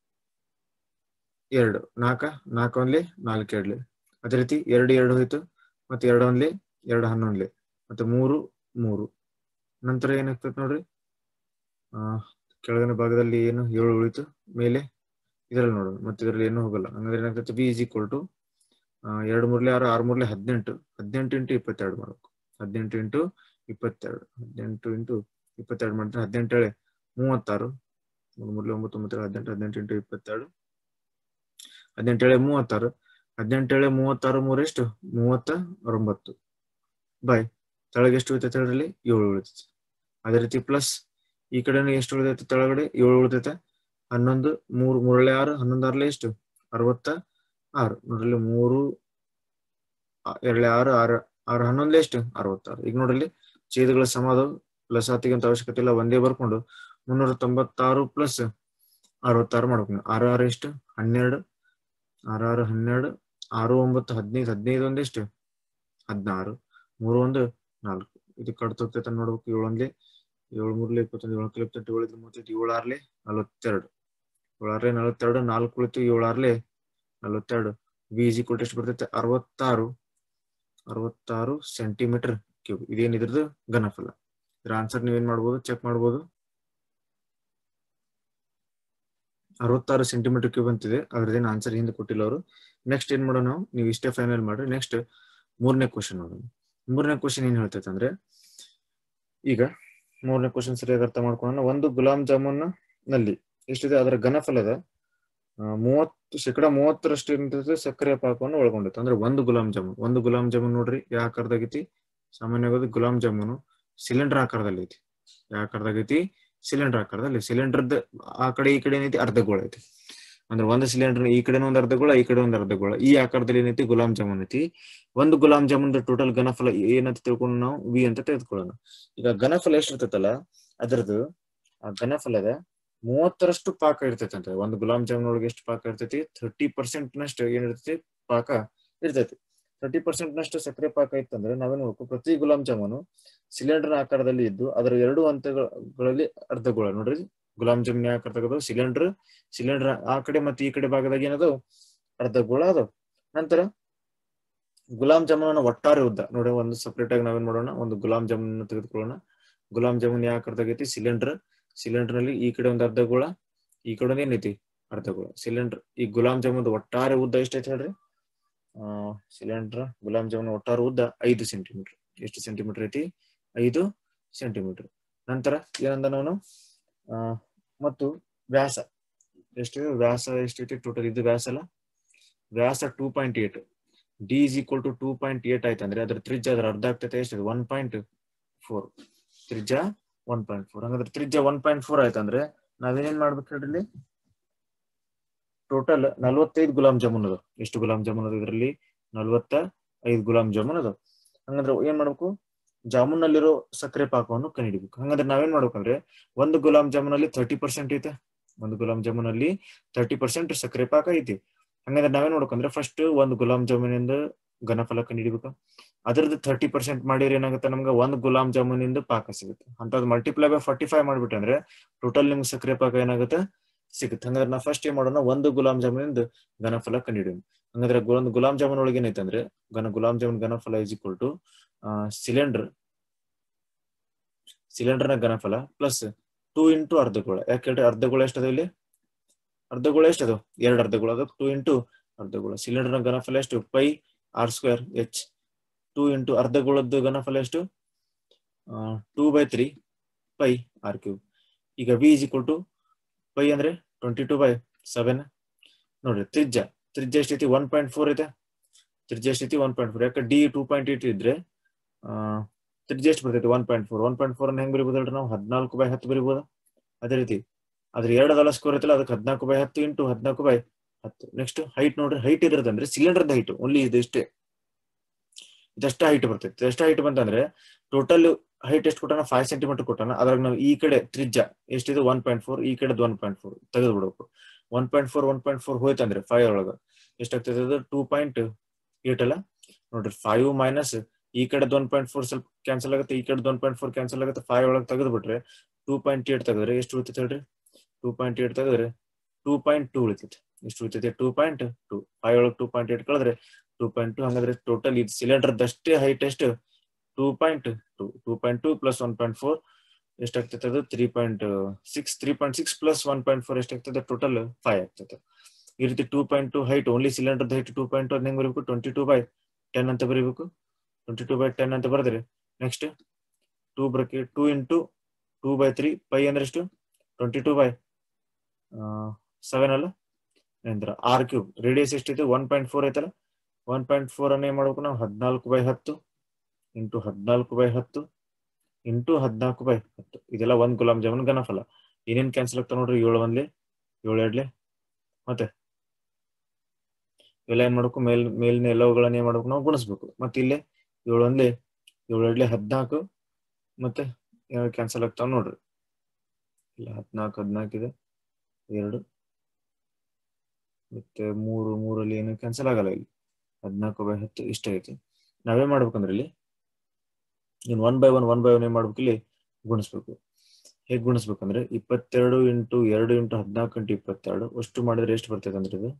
Speaker 1: ಎರಡು ನಾಲ್ಕ ನಾಲ್ಕು ಒಂದ್ಲಿ ನಾಲ್ಕು ಎರಡ್ಲಿ ಅದೇ ರೀತಿ ಎರಡು ಎರಡು ಹೋಯ್ತು ಮತ್ತೆ ಎರಡು ಒಂದ್ಲಿ ಎರಡು ಹನ್ನೊಂದ್ಲಿ ಮತ್ತೆ ಮೂರು ಮೂರು ನಂತರ ಏನಾಗ್ತದೆ ನೋಡ್ರಿ ಆ ಕೆಳಗಿನ ಭಾಗದಲ್ಲಿ ಏನು ಏಳು ಉಳಿತು ಮೇಲೆ ಇದರಲ್ಲಿ ನೋಡೋಣ ಮತ್ತೆ ಇದರಲ್ಲಿ ಏನು ಹೋಗಲ್ಲ ಹಂಗಂದ್ರೆ ಏನಾಗ್ತದೆ ಬಿ ಇಸ್ ಈಕ್ವಲ್ ಟು ಎರಡು ಮೂರ್ಲೆ ಆರು ಆರು ಮೂರ್ಲೆ ಹದಿನೆಂಟು ಹದಿನೆಂಟು ಇಂಟು ಇಪ್ಪತ್ತೆರಡು ಮಾಡ್ಬೇಕು ಹದಿನೆಂಟು ಇಂಟು ಇಪ್ಪತ್ತೆರಡು ಹದಿನೆಂಟು ಇಂಟು ಇಪ್ಪತ್ತೆರಡು ಮಾಡಿದ್ರೆ ಹದಿನೆಂಟು ಹೇಳಿ ಮೂವತ್ತಾರು ಮೂರು ಮೂರ್ಲೆ ಒಂಬತ್ತು ಒಂಬತ್ತು ಹದಿನೆಂಟು ಹದಿನೆಂಟು ಇಂಟು ಇಪ್ಪತ್ತೆರಡು ಹದಿನೆಂಟು ಹೇಳಿ ಮೂವತ್ತಾರು ಹದಿನೆಂಟು ಹೇಳಿ ಮೂವತ್ತಾರು ಮೂರು ಎಷ್ಟು ಮೂವತ್ತ ಒಂಬತ್ತು ಬಾಯ್ ತೆಳಗೆ ಎಷ್ಟು ಉಳಿತೈತೆ ಅದರಲ್ಲಿ ಏಳು ಉಳಿತೈತೆ ಅದೇ ರೀತಿ ಪ್ಲಸ್ ಈ ಕಡೆನೂ ಎಷ್ಟು ಉಳಿದೈತೆ ತೆಳಗಡೆ ಏಳು ಉಳಿತೈತೆ ಹನ್ನೊಂದು ಮೂರು ಮೂರಳೆ ಆರು ಹನ್ನೊಂದು ಆರ್ಲೆ ಎಷ್ಟು ಅರವತ್ತ ಆರು ನೋಡ್ರಲ್ಲಿ ಮೂರು ಎರಳೆ ಆರು ಆರು ಆರು ಹನ್ನೊಂದ್ಲೆ ಎಷ್ಟು ಅರವತ್ತಾರು ಈಗ ನೋಡ್ರಲ್ಲಿ ಛೇದಗಳ ಸಮಾದ ಪ್ಲಸ್ ಹತ್ತಿಗಂತ ಅವಶ್ಯಕತೆ ಇಲ್ಲ ಒಂದೇ ಬರ್ಕೊಂಡು ಮುನ್ನೂರ ತೊಂಬತ್ತಾರು ಪ್ಲಸ್ ಅರವತ್ತಾರು ಮಾಡ್ಬೇಕು ಆರು ಆರು ಎಷ್ಟು ಹನ್ನೆರಡು ಆರು ಆರು ಹನ್ನೆರಡು ಆರು ಒಂಬತ್ತು ಹದಿನೈದು ಹದಿನೈದು ಒಂದು ಎಷ್ಟು ಹದಿನಾರು ಮೂರು ಒಂದು ನಾಲ್ಕು ಇದು ಕಡ್ತೋಗ್ತೈತೆ ನೋಡ್ಬೇಕು ಏಳು ಒಂದ್ಲಿ ಏಳು ಮೂರ್ಲಿ ಇಪ್ಪತ್ತೊಂದು ಏಳು ಇಪ್ಪತ್ತೆಂಟು ಏಳು ಮೂವತ್ತೈದು ಏಳು ಆರ್ಲೆ ನಲವತ್ತೆರಡು ಏಳು ಆರ್ಲೆ ನಲವತ್ತೆರಡು ನಾಲ್ಕು ಉಳಿತು ಏಳು ಆರ್ಲೆ ನಲವತ್ತೆರಡು ವಿ ಇಸ್ ಈಕ್ವಲ್ ಎಷ್ಟು ಬರ್ತೈತೆ ಅರವತ್ತಾರು ಅರವತ್ತಾರು ಸೆಂಟಿಮೀಟರ್ ಕ್ಯೂಬ್ ಇದೇನ್ ಇದ್ರದ್ದು ಘನಫಲ ಇದ್ರ ಆನ್ಸರ್ ನೀವೇನ್ ಮಾಡ್ಬೋದು ಚೆಕ್ ಮಾಡ್ಬೋದು ಅರವತ್ತಾರು ಸೆಂಟಿಮೀಟರ್ ಕ್ಯೂಬ್ ಅಂತಿದೆ ಅದ್ರದ್ದೇನು ಆನ್ಸರ್ ಹಿಂದೆ ಕೊಟ್ಟಿಲ್ಲ ಅವರು ನೆಕ್ಸ್ಟ್ ಏನ್ ಮಾಡೋಣ ನಾವು ನೀವು ಇಷ್ಟೇ ಫೈನಲ್ ಮಾಡ್ರಿ ನೆಕ್ಸ್ಟ್ ಮೂರನೇ ಕ್ವಶನ್ ನೋಡೋಣ ಮೂರನೇ ಕ್ವಶನ್ ಏನ್ ಹೇಳ್ತೈತೆ ಅಂದ್ರೆ ಈಗ ಮೂರನೇ ಕ್ವಶನ್ ಸರಿಯಾಗಿ ಅರ್ಥ ಮಾಡ್ಕೊಳ್ಳೋಣ ಒಂದು ಗುಲಾಬ್ ಜಾಮೂನ್ ನಲ್ಲಿ ಎಷ್ಟಿದೆ ಅದರ ಘನಫಲದ ಆ, ಮೂವತ್ತು ಶೇಕಡ ಮೂವತ್ತರಷ್ಟು ಇರ್ತದೆ ಸಕ್ಕರೆ ಪಾಕವನ್ನು ಒಳಗೊಂಡಿತ್ತು ಅಂದ್ರೆ ಒಂದು ಗುಲಾಬ್ ಜಾಮೂನ್ ಒಂದು ಗುಲಾಬ್ ಜಾಮೂನ್ ನೋಡ್ರಿ ಯಾವ ಆಕಾರದಾಗೈತಿ ಸಾಮಾನ್ಯವಾಗಿ ಗುಲಾಬ್ ಜಾಮೂನು ಸಿಲಿಂಡರ್ ಆಕಾರದಲ್ಲಿ ಐತಿ ಯಾವ ಆಕಾರದಾಗೈತಿ ಸಿಲಿಂಡರ್ ಆಕಾರದಲ್ಲಿ ಸಿಲಿಂಡರ್ದ ಆ ಕಡೆ ಈ ಕಡೆ ಏನೈತಿ ಅರ್ಧ ಗೋಳ ಐತಿ ಅಂದ್ರೆ ಒಂದು ಸಿಲಿಂಡರ್ ಈ ಕಡೆ ಒಂದ್ ಅರ್ಧ ಗೋಳ ಈ ಕಡೆ ಒಂದ್ ಅರ್ಧ ಗೋಳ ಈ ಆಕಾರದಲ್ಲಿ ಏನೈತಿ ಗುಲಾಬ್ ಜಾಮೂನ್ ಐತಿ ಒಂದು ಗುಲಾಬ್ ಜಾಮೂನ್ ಟೋಟಲ್ ಘನಫಲ ಏನಂತ ತಿಳ್ಕೊಂಡು ನಾವು ವಿ ಅಂತ ತೆಗೆದುಕೊಳ್ಳೋಣ ಈಗ ಘನಫಲ ಎಷ್ಟಿರ್ತೈತಲ್ಲ ಅದರದ್ದು ಆ ಘನಫಲದ ಮೂವತ್ತರಷ್ಟು ಪಾಕ ಇರ್ತೈತೆ ಅಂತ ಒಂದು ಗುಲಾಬ್ ಜಾಮೂನ್ ಒಳಗೆ ಎಷ್ಟು ಪಾಕ ಇರ್ತೈತಿ ಥರ್ಟಿ ಪರ್ಸೆಂಟ್ ನಷ್ಟು ಏನಿರ್ತೈತಿ ಪಾಕ ಇರ್ತೈತಿ ಥರ್ಟಿ ಪರ್ಸೆಂಟ್ ನಷ್ಟು ಸಕ್ಕರೆ ಪಾಕ ಇತ್ತಂದ್ರೆ ನಾವೇನ್ ಮಾಡ್ಬೇಕು ಪ್ರತಿ ಗುಲಾಬ್ ಜಾಮೂನು ಸಿಲಿಂಡರ್ ಆಕಾರದಲ್ಲಿ ಇದ್ದು ಅದರ ಎರಡು ಹಂತಗಳಲ್ಲಿ ಅರ್ಧಗೋಳ ನೋಡ್ರಿ ಗುಲಾಬ್ ಜಾಮೂನ್ ಯಾವ ಆಕಾರದಾಗ ಸಿಲಿಂಡರ್ ಸಿಲಿಂಡರ್ ಆ ಕಡೆ ಮತ್ತೆ ಈ ಕಡೆ ಭಾಗದಾಗ ಏನದು ಅರ್ಧಗೋಳ ಅದಾವ ನಂತರ ಗುಲಾಬ್ ಜಾಮೂನ್ ಒಟ್ಟಾರೆ ಉದ್ದ ನೋಡಿ ಒಂದು ಸಪರೇಟ್ ಆಗಿ ನಾವೇನ್ ಮಾಡೋಣ ಒಂದು ಗುಲಾಬ್ ಜಾಮೂನ್ ತೆಗೆದುಕೊಳ್ಳೋಣ ಗುಲಾಬ್ ಜಾಮೂನ್ ಯಾವ ಆಕಾರದಾಗೈತಿ ಸಿಲಿಂಡರ್ ಸಿಲಿಂಡರ್ ನಲ್ಲಿ ಈ ಕಡೆ ಒಂದು ಅರ್ಧಗೋಳ ಈ ಕಡೆ ಒಂದ್ ಏನೈತಿ ಅರ್ಧಗೋಳ ಸಿಲಿಂಡರ್ ಈ ಗುಲಾಬ್ ಜಾಮೂನ್ ಒಟ್ಟಾರೆ ಉದ್ದ ಎಷ್ಟೈತಿ ಹೇಳ್ರಿ ಆ ಸಿಲಿಂಡರ್ ಗುಲಾಬ್ ಜಾಮೂನ್ ಒಟ್ಟಾರೆ ಉದ್ದ ಐದು ಸೆಂಟಿಮೀಟರ್ ಎಷ್ಟು ಸೆಂಟಿಮೀಟರ್ ಐತಿ ಐದು ಸೆಂಟಿಮೀಟರ್ ನಂತರ ಏನಂದ ನಾನು ಆ ಮತ್ತು ವ್ಯಾಸ ಎಷ್ಟು ವ್ಯಾಸ ಎಷ್ಟೈತಿ ಟೋಟಲ್ ಇದು ವ್ಯಾಸ ಅಲ್ಲ ವ್ಯಾಸ two point eight D is equal to two point eight ಆಯ್ತಂದ್ರೆ ಅದ್ರ ತ್ರಿಜ್ಯ ಅದ್ರ ಅರ್ಧ ಆಗ್ತೈತೆ ಎಷ್ಟಿದೆ ಒನ್ ಪಾಯಿಂಟ್ ಫೋರ್ ತ್ರಿಜ್ಯ ಒನ್ ಪಾಯಿಂಟ್ ಫೋರ್ ಹಂಗಂದ್ರೆ ತ್ರಿಜ್ಯ ಒನ್ ಪಾಯಿಂಟ್ ಫೋರ್ ಆಯ್ತಂದ್ರೆ ನಾವೇನೇನ್ ಮಾಡ್ಬೇಕು ಹೇಳ್ರಿ ಟೋಟಲ್ ನಲ್ವತ್ತೈದು ಗುಲಾಬ್ ಜಾಮೂನ್ ಅದ ಎಷ್ಟು ಗುಲಾಬ್ ಜಾಮೂನ್ ಅದ ಇದರಲ್ಲಿ ನಲ್ವತ್ತ ಐದು ಗುಲಾಬ್ ಜಾಮೂನ್ ಅದ ಹಂಗಂದ್ರೆ ಏನ್ ಮಾಡ್ಬೇಕು ಜಾಮೂನ್ ನಲ್ಲಿರೋ ಸಕ್ಕರೆ ಪಾಕವನ್ನು ಕಂಡುಹಿಡಿಬೇಕು ಹಂಗಂದ್ರೆ ನಾವೇನ್ ಮಾಡ್ಬೇಕಂದ್ರೆ ಒಂದು ಗುಲಾಬ್ ಜಾಮೂನ್ ಅಲ್ಲಿ ತರ್ಟಿ ಪರ್ಸೆಂಟ್ ಐತೆ ಒಂದು ಗುಲಾಬ್ ಜಾಮೂನ್ ಅಲ್ಲಿ ತರ್ಟಿ ಪರ್ಸೆಂಟ್ ಸಕ್ಕರೆ ಪಾಕ ಐತಿ ಹಂಗಂದ್ರೆ ನಾವೇನ್ ಮಾಡ್ಬೇಕಂದ್ರೆ ಫಸ್ಟ್ ಒಂದು ಗುಲಾಬ್ ಜಾಮೂನಿಂದ ಘನಫಲ ಕಂಡುಹಿಡಿಬೇಕು ಅದ್ರದ್ದು ತರ್ಟಿ ಪರ್ಸೆಂಟ್ ಮಾಡಿದ್ರೆ ಏನಾಗುತ್ತೆ ನಮ್ಗೆ ಒಂದು ಗುಲಾಬ್ ಜಾಮೂನಿಂದ ಪಾಕ ಸಿಗುತ್ತೆ ಅಂತದ್ ಮಲ್ಟಿಪ್ಲೈ ಬೈ ಫಾರ್ಟಿ ಫೈವ್ ಮಾಡ್ಬಿಟ್ಟೆ ಅಂದ್ರೆ ಟೋಟಲ್ ನಿಮ್ಗೆ ಸಕ್ಕರೆ ಪಾಕ ಏನಾಗುತ್ತೆ ಸಿಗುತ್ತೆ ಹಂಗಾದ್ರೆ ನಾ ಫಸ್ಟ್ ಏನ್ ಮಾಡೋಣ ಒಂದು ಗುಲಾಬ್ ಜಾಮೂನಿಂದ ಘನಫಲ ಕಂಡುಹಿಡಿಯೋಣ ಹಂಗಂದ್ರೆ ಗು- ಒಂದು ಗುಲಾಬ್ ಜಾಮೂನ್ ಒಳಗೆ ಏನೈತೆ ಅಂದ್ರೆ ಘನ ಗುಲಾಬ್ ಜಾಮೂನ್ ಘನಫಲ ಇಸ್ ಈಕ್ವಲ್ ಟು ಸಿಲಿಂಡರ್ ಸಿಲಿಂಡರ್ನ ಘನಫಲ ಪ್ಲಸ್ ಟೂ ಇಂಟು ಅರ್ಧಗೋಳ ಯಾಕೆ ಹೇಳ್ರಿ ಅರ್ಧಗೋಳ ಎಷ್ಟದ ಇಲ್ಲಿ ಅರ್ಧಗೋಳ ಎಷ್ಟದು ಎರಡು ಅರ್ಧಗೋಳ ಅದು ಟೂ ಇಂಟು ಅರ್ಧಗೋಳ ಸಿಲಿಂಡರ್ನ ಘನಫಲ ಎಷ್ಟು pi R square h two into ಅರ್ಧಗೋಳದ್ದು ಘನಫಲ ಎಷ್ಟು two by three pi r cube ಈಗ V is equal to pi ಅಂದ್ರೆ ಟ್ವೆಂಟಿ ಟೂ ಬೈ ಸೆವೆನ್ ನೋಡ್ರಿ ತ್ರಿಜ್ಯ ತ್ರಿಜ್ಯ ಎಷ್ಟೈತಿ ಒನ್ ಪಾಯಿಂಟ್ ಫೋರ್ ಐತೆ ತ್ರಿಜ್ಯ ಎಷ್ಟೈತಿ ಒನ್ ಪಾಯಿಂಟ್ ಫೋರ್ ಯಾಕೆ ಡಿ ಟೂ ಪಾಯಿಂಟ್ ಏಟ್ ಇದ್ರೆ ಆ, ತ್ರಿಜ್ಯ ಎಷ್ಟು ಬರ್ತೈತಿ one point four one point four ಹೆಂಗ್ ಬರಿಬೋದಲ್ರಿ ನಾವು ಹದಿನಾಲ್ಕು ಬೈ ಹತ್ತು ಬರಿಬೋದ ಅದೇ ರೀತಿ ಅದ್ರ ಎರಡು ಅದಲ್ಲ ಸ್ಕೋರ್ ಐತಲ್ಲ ಅದಕ್ಕೆ ಹದಿನಾಲ್ಕು ಬೈ ಹತ್ತು ಇಂಟು ಹದಿನಾಲ್ಕು ಬೈ ಹತ್ತು ನೆಕ್ಸ್ಟ್ ಹೈಟ್ ನೋಡ್ರಿ ಹೈಟ್ ಇದ್ರದಂದ್ರೆ ಸಿಲಿಂಡರ್ದ ಹೈಟ್ ಓನ್ಲಿ ಇದಷ್ಟೇ ಇದಷ್ಟ ಹೈಟ್ ಬರ್ತೈತಿ ಇದಷ್ಟ ಹೈಟ್ ಬಂತಂದ್ರೆ ಟೋಟಲ್ ಹೈಟ್ ಎಷ್ಟು ಕೊಟ್ಟಾನ ಫೈವ್ ಸೆಂಟಿಮೀಟರ್ ಕೊಟ್ಟಾನ ಅದ್ರಾಗ ನಾವು ಈ ಕಡೆ ತ್ರಿಜ್ಯ ಎಷ್ಟಿದೆ ಒನ್ ಪಾಯಿಂಟ್ ಫೋರ್ ಈ ಕಡೆ ಒನ್ ಪಾಯಿಂಟ್ ಫೋರ್ ತೆಗೆದು ಬಿಡ್ಬೇಕು one point four one point four ಹೋಯ್ತಂದ್ರೆ ಫೈವ್ ಒಳಗ ಎಷ್ಟಾಗ್ತದೆ ಅದು ಟೂ ಪಾಯಿಂಟ್ ಏಟ್ ಅಲ್ಲ ನೋಡ್ರಿ ಫೈವ್ ಮೈನಸ್ ಈ ಕಡೆದ್ ಒನ್ ಪಾಯಿಂಟ್ ಫೋರ್ ಸ್ವಲ್ಪ ಕ್ಯಾನ್ಸಲ್ ಆಗುತ್ತೆ ಈ ಕಡೆದ್ ಒನ್ ಪಾಯಿಂಟ್ ಫೋರ್ ಕ್ಯಾನ್ಸಲ್ ಆಗುತ್ತೆ ಫೈವ್ ಒಳಗೆ ತೆಗೆದು ಬಿಟ್ರೆ ಟೂ ಪಾಯಿಂಟ್ ಏಟ್ ತೆಗೆದ್ರೆ ಎಷ್ಟು ಉಳಿತೈತೆ ಹೇಳ್ರಿ ಟೂ ಪಾಯಿಂಟ್ ಏಟ್ ತೆಗೆದ್ರೆ ಟೂ ಪಾಯಿಂಟ್ ಟೂ ಉಳಿತೈತೆ ಎಷ್ಟು ಉಳಿತೈತೆ ಟೂ ಪಾಯಿಂಟ್ ಟೂ ಫೈವ್ ಒಳಗೆ ಟೂ ಪಾಯಿಂಟ್ ಏಟ್ ಕಳೆದ್ರೆ ಟೂ ಪಾಯಿಂಟ್ ಟೂ ಹಂಗಾದ್ರೆ ಟೋಟಲ್ ಇದು ಸಿಲಿಂಡರ್ದಷ್ಟೇ ಹೈಟ್ ಎಷ್ಟು two point two two point two plus one point four ಎಷ್ಟಾಗ್ತೈತೆ ಅದು three point six three point six plus one point four ಎಷ್ಟಾಗ್ತದೆ ಟೋಟಲ್ ಫೈವ್ ಆಗ್ತದೆ ಈ ರೀತಿ two point two height only cylinder height two point ಅದ್ ಹೆಂಗ್ ಬರೀಬೇಕು ಟ್ವೆಂಟಿ ಟೂ ಬೈ ಟೆನ್ ಅಂತ ಬರೀಬೇಕು ಟ್ವೆಂಟಿ ಟೂ ಬೈ ಟೆನ್ ಅಂತ ಬರೆದ್ರೆ next two bracket two into two by three pi ಅಂದ್ರೆ ಎಷ್ಟು ಟ್ವೆಂಟಿ ಟೂ ಬೈ ಸೆವೆನ್ ಅಲ್ಲ ನಂತರ ಆರ್ ಕ್ಯೂಬ್ ರೇಡಿಯಸ್ ಎಷ್ಟಿದೆ ಒನ್ ಪಾಯಿಂಟ್ ಫೋರ್ ಐತಲ್ಲ ಒನ್ ಪಾಯಿಂಟ್ ಫೋರ್ ಅನ್ನ ಏನ್ ಮಾಡ್ಬೇಕು ನಾವು ಹದಿನಾಲ್ಕು ಬೈ ಹತ್ತು ಇಂಟು ಹದಿನಾಲ್ಕು ಬೈ ಹತ್ತು ಇಂಟು ಹದಿನಾಲ್ಕು ಬೈ ಹತ್ತು ಇದೆಲ್ಲ ಒಂದ್ ಗುಲಾಬ್ ಜಾಮೂನ್ ಘನಫಲ ಏನೇನ್ ಕ್ಯಾನ್ಸಲ್ ಆಗ್ತಾವ ನೋಡ್ರಿ ಏಳು ಒಂದ್ಲೆ ಏಳು ಎರಡ್ಲೆ ಮತ್ತೆ ಇವೆಲ್ಲ ಏನ್ ಮಾಡ್ಬೇಕು ಮೇಲ್ ಮೇಲಿನ ಎಲ್ಲವುಗಳನ್ನ ಏನ್ ಮಾಡ್ಬೇಕು ನಾವು ಗುಣಿಸ್ಬೇಕು ಮತ್ತೆ ಇಲ್ಲೇ ಏಳು ಒಂದ್ಲೆ ಏಳು ಎರಡ್ಲೆ ಹದಿನಾಲ್ಕು ಮತ್ತೆ ಕ್ಯಾನ್ಸಲ್ ಆಗ್ತಾವ ನೋಡ್ರಿ ಇಲ್ಲ ಹದಿನಾಲ್ಕು ಹದಿನಾಲ್ಕು ಇದೆ ಎರಡು ಮತ್ತೆ ಮೂರು ಮೂರಲ್ಲಿ ಏನು ಕ್ಯಾನ್ಸಲ್ ಆಗಲ್ಲ ಇಲ್ಲಿ ಹದಿನಾಲ್ಕು ಬೈ ಹತ್ತು ಇಷ್ಟ ಐತಿ ನಾವೇನ್ ಮಾಡ್ಬೇಕಂದ್ರೆ ಇಲ್ಲಿ ಇನ್ one by one one by one ಏನ್ ಮಾಡ್ಬೇಕು ಇಲ್ಲಿ ಗುಣಿಸ್ಬೇಕು ಹೇಗ್ ಗುಣಿಸ್ಬೇಕಂದ್ರೆ ಇಪ್ಪತ್ತೆರಡು ಇಂಟು ಎರಡು ಇಂಟು ಹದಿನಾಲ್ಕು ಇಂಟು ಇಪ್ಪತ್ತೆರಡು ಅಷ್ಟು ಮಾಡಿದ್ರೆ ಎಷ್ಟು ಬರ್ತೈತೆ ಅಂದ್ರೆ ಇದು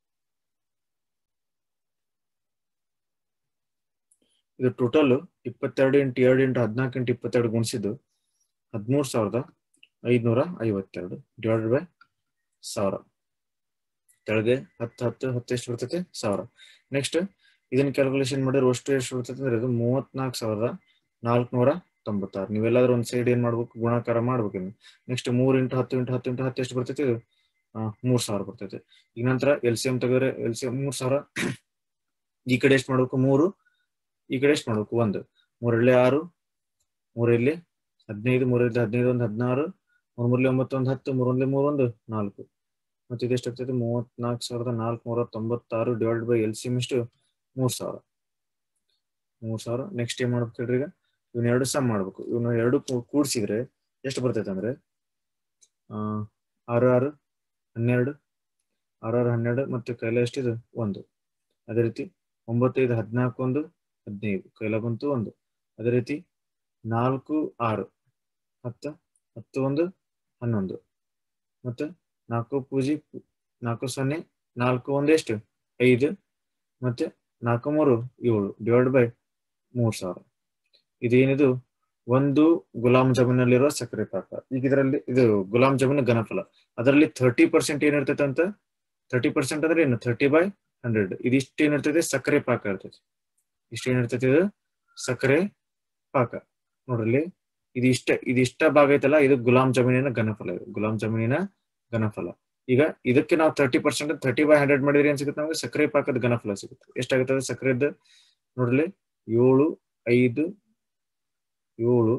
Speaker 1: ಇದು ಟೋಟಲ್ ಇಪ್ಪತ್ತೆರಡು ಇಂಟು ಎರಡು ಇಂಟು ಹದಿನಾಲ್ಕು ಇಂಟು ಇಪ್ಪತ್ತೆರಡು ಗುಣಿಸಿದ್ದು ಹದಿಮೂರು ಸಾವಿರದ ಐದ್ನೂರ ಐವತ್ತೆರಡು ಡಿವೈಡೆಡ್ ಬೈ ಸಾವಿರ ಕೆಳಗೆ ಹತ್ತು ಹತ್ತು ಹತ್ತು ಎಷ್ಟು ಬರ್ತೈತೆ ಸಾವಿರ ನೆಕ್ಸ್ಟ್ ಇದನ್ನ ಕ್ಯಾಲ್ಕುಲೇಷನ್ ಮಾಡಿದ್ರೆ ಅಷ್ಟು ಎಷ್ಟು ಬರ್ತೈತೆ ಅಂದ್ರೆ ಇದು ಮೂವತ್ನಾಲ್ಕು ಸಾವಿರದ ನಾಲ್ಕುನೂರ ತೊಂಬತ್ತಾರು ನೀವೆಲ್ಲಾದ್ರೂ ಒಂದ್ ಸೈಡ್ ಏನ್ ಮಾಡ್ಬೇಕು ಗುಣಾಕಾರ ಮಾಡ್ಬೇಕು ನೆಕ್ಸ್ಟ್ ಮೂರ್ ಇಂಟು ಹತ್ತು ಇಂಟು ಹತ್ತು ಇಂಟು ಹತ್ತು ಎಷ್ಟು ಬರ್ತೈತಿ ಇದು ಮೂರ್ ಸಾವಿರ ಬರ್ತೈತಿ ಈಗ ನಂತರ ಎಲ್ ಸಿ ಎಂ ತೆಗೆದ್ರೆ ಎಲ್ ಸಿ ಎಂ ಮೂರ್ ಸಾವಿರ ಈ ಕಡೆ ಎಷ್ಟು ಮಾಡ್ಬೇಕು ಮೂರು ಈ ಕಡೆ ಎಷ್ಟು ಮಾಡ್ಬೇಕು ಒಂದು ಮೂರಲ್ಲೇ ಆರು ಮೂರಲ್ಲಿ ಹದಿನೈದು ಮೂರಲ್ಲಿ ಹದಿನೈದು ಒಂದು ಹದಿನಾರು ಮೂರ್ ಮೂರ್ಲಿ ಒಂಬತ್ತು ಒಂದು ಹತ್ತು ಮೂರೊಂದ್ಲಿ ಮೂರೊಂದು ನಾಲ್ಕು ಮತ್ತೆ ಇದೆಷ್ಟು ಆಗ್ತೈತೆ ಮೂವತ್ನಾಲ್ಕು ಸಾವಿರದ ನಾಲ್ಕು ನೂರ ತೊಂಬತ್ತಾರು divide by L C M ಎಷ್ಟು ಮೂರ್ ಸಾವಿರ ಮೂರ್ ಸಾವಿರ ನೆಕ್ಸ್ಟ್ ಏನ್ ಮಾಡ್ಬೇಕು ಹೇಳ್ರಿ ಈಗ ಇವನ್ ಎರಡು ಸಮ್ ಮಾಡ್ಬೇಕು ಇವನ್ನ ಎರಡು ಕೂಡಿಸಿದ್ರೆ ಎಷ್ಟು ಬರ್ತೈತೆ ಅಂದ್ರೆ ಆ ಆರು ಆರು ಹನ್ನೆರಡು ಆರು ಆರು ಹನ್ನೆರಡು ಮತ್ತೆ ಕೈಲ ಎಷ್ಟಿದು ಒಂದು ಅದೇ ರೀತಿ ಒಂಬತ್ತೈದು ಹದಿನಾಲ್ಕು ಒಂದು ಹದಿನೈದು ಕೈಲ ಬಂತು ಒಂದು ಅದೇ ರೀತಿ ನಾಲ್ಕು ಆರು ಹತ್ತ ಹತ್ತು ಒಂದು ಹನ್ನೊಂದು ಮತ್ತೆ ನಾಲ್ಕು ಪೂಜಿ ನಾಲ್ಕು ಸೊನ್ನೆ ನಾಲ್ಕು ಒಂದು ಎಷ್ಟು ಐದು ಮತ್ತೆ ನಾಲ್ಕು ಮೂರು ಏಳು ಡಿವೈಡ್ ಬೈ ಮೂರ್ ಸಾವಿರ ಇದೇನಿದು ಒಂದು ಗುಲಾಬ್ ಜಾಮೂನಲ್ಲಿರುವ ಸಕ್ಕರೆ ಪಾಕ ಈಗ ಇದರಲ್ಲಿ ಇದು ಗುಲಾಬ್ ಜಾಮೂನ್ ಘನಫಲ ಅದರಲ್ಲಿ ಥರ್ಟಿ ಪರ್ಸೆಂಟ್ ಏನಿರ್ತೈತೆ ಅಂತ ಥರ್ಟಿ ಪರ್ಸೆಂಟ್ ಅಂದ್ರೆ ಏನು ಥರ್ಟಿ ಬೈ ಹಂಡ್ರೆಡ್ ಇದಿಷ್ಟು ಏನಿರ್ತೈತೆ ಸಕ್ಕರೆ ಪಾಕ ಇರ್ತೈತಿ ಇಷ್ಟ ಏನಿರ್ತೈತಿ ಇದು ಸಕ್ಕರೆ ಪಾಕ ನೋಡ್ರಲ್ಲಿ ಇದು ಇಷ್ಟ ಇದಿಷ್ಟ ಭಾಗ ಐತಲ್ಲ ಇದು ಗುಲಾಬ್ ಜಾಮೂನಿನ ಘನಫಲ ಇದು ಗುಲಾಬ್ ಜಾಮೂನಿನ ಘನಫಲ ಈಗ ಇದಕ್ಕೆ ನಾವು thirty percent thirty by hundred ಮಾಡಿದ್ರೆ ಏನ್ ಸಿಗುತ್ತೆ ನಮಗೆ ಸಕ್ಕರೆ ಪಾಕದ ಘನಫಲ ಸಿಗುತ್ತೆ ಎಷ್ಟಾಗುತ್ತದೆ ಸಕ್ಕರೆದ ನೋಡ್ಲಿ ಏಳು ಐದು ಏಳು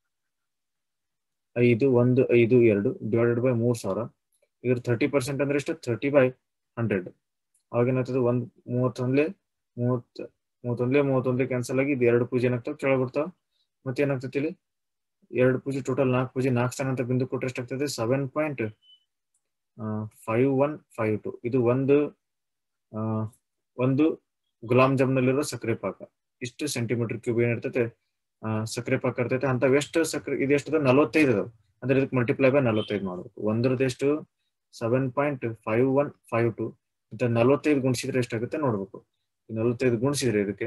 Speaker 1: ಐದು ಒಂದು ಐದು ಎರಡು ಡಿವೈಡೆಡ್ ಬೈ ಮೂರ್ ಸಾವಿರ ಇದ್ರ ಥರ್ಟಿ ಪರ್ಸೆಂಟ್ ಅಂದ್ರೆ ಎಷ್ಟು ಥರ್ಟಿ ಬೈ ಹಂಡ್ರೆಡ್ ಅವಾಗ ಏನಾಗ್ತದೆ ಒಂದ್ ಮೂವತ್ತೊಂದ್ಲೆ ಮೂವತ್ ಮೂವತ್ತೊಂದ್ಲೆ ಮೂವತ್ತೊಂದ್ಲೆ ಕ್ಯಾನ್ಸಲ್ ಆಗಿ ಇದು ಎರಡು ಪೂಜೆ ಏನಾಗ್ತಾವ ಕೆಳಗೆ ಬರ್ತಾವ ಮತ್ತೆ ಏನಾಗ್ತೈತಿ ಇಲ್ಲಿ ಎರಡು ಪೂಜೆ ಟೋಟಲ್ ನಾಲ್ಕು ಪೂಜೆ ನಾಲ್ಕು ಸ್ಥಾನ ಅಂತ ಬಿಂದು ಕೊಟ್ಟರೆ ಎಷ್ಟಾಗ್ತದೆ seven point five one five two ಇದು ಒಂದು ಒಂದು ಗುಲಾಬ್ ಜಾಮ್ನಲ್ಲಿರೋ ಸಕ್ಕರೆ ಪಾಕ ಇಷ್ಟು ಸೆಂಟಿಮೀಟರ್ ಕ್ಯೂಬ್ ಏನಿರ್ತೈತೆ ಸಕ್ಕರೆ ಪಾಕ ಇರ್ತೈತೆ ಅಂತ ಎಷ್ಟು ಸಕ್ಕರೆ ಇದು ಎಷ್ಟು ನಲವತ್ತೈದು ಅದಾವ ಅಂದ್ರೆ ಇದಕ್ಕೆ ಮಲ್ಟಿಪ್ಲೈ ಬೈ ನಲವತ್ತೈದು ಮಾಡ್ಬೇಕು ಒಂದ್ರದ್ದು ಎಷ್ಟು seven point five one five two ಮತ್ತೆ ನಲವತ್ತೈದು ಗುಣಿಸಿದ್ರೆ ಎಷ್ಟಾಗುತ್ತೆ ನೋಡ್ಬೇಕು ನಲವತ್ತೈದು ಗುಣಿಸಿದ್ರೆ ಇದಕ್ಕೆ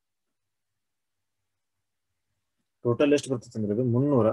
Speaker 1: ಟೋಟಲ್ ಎಷ್ಟು ಬರ್ತೈತೆ ಅಂದ್ರೆ ಇದು ಮುನ್ನೂರ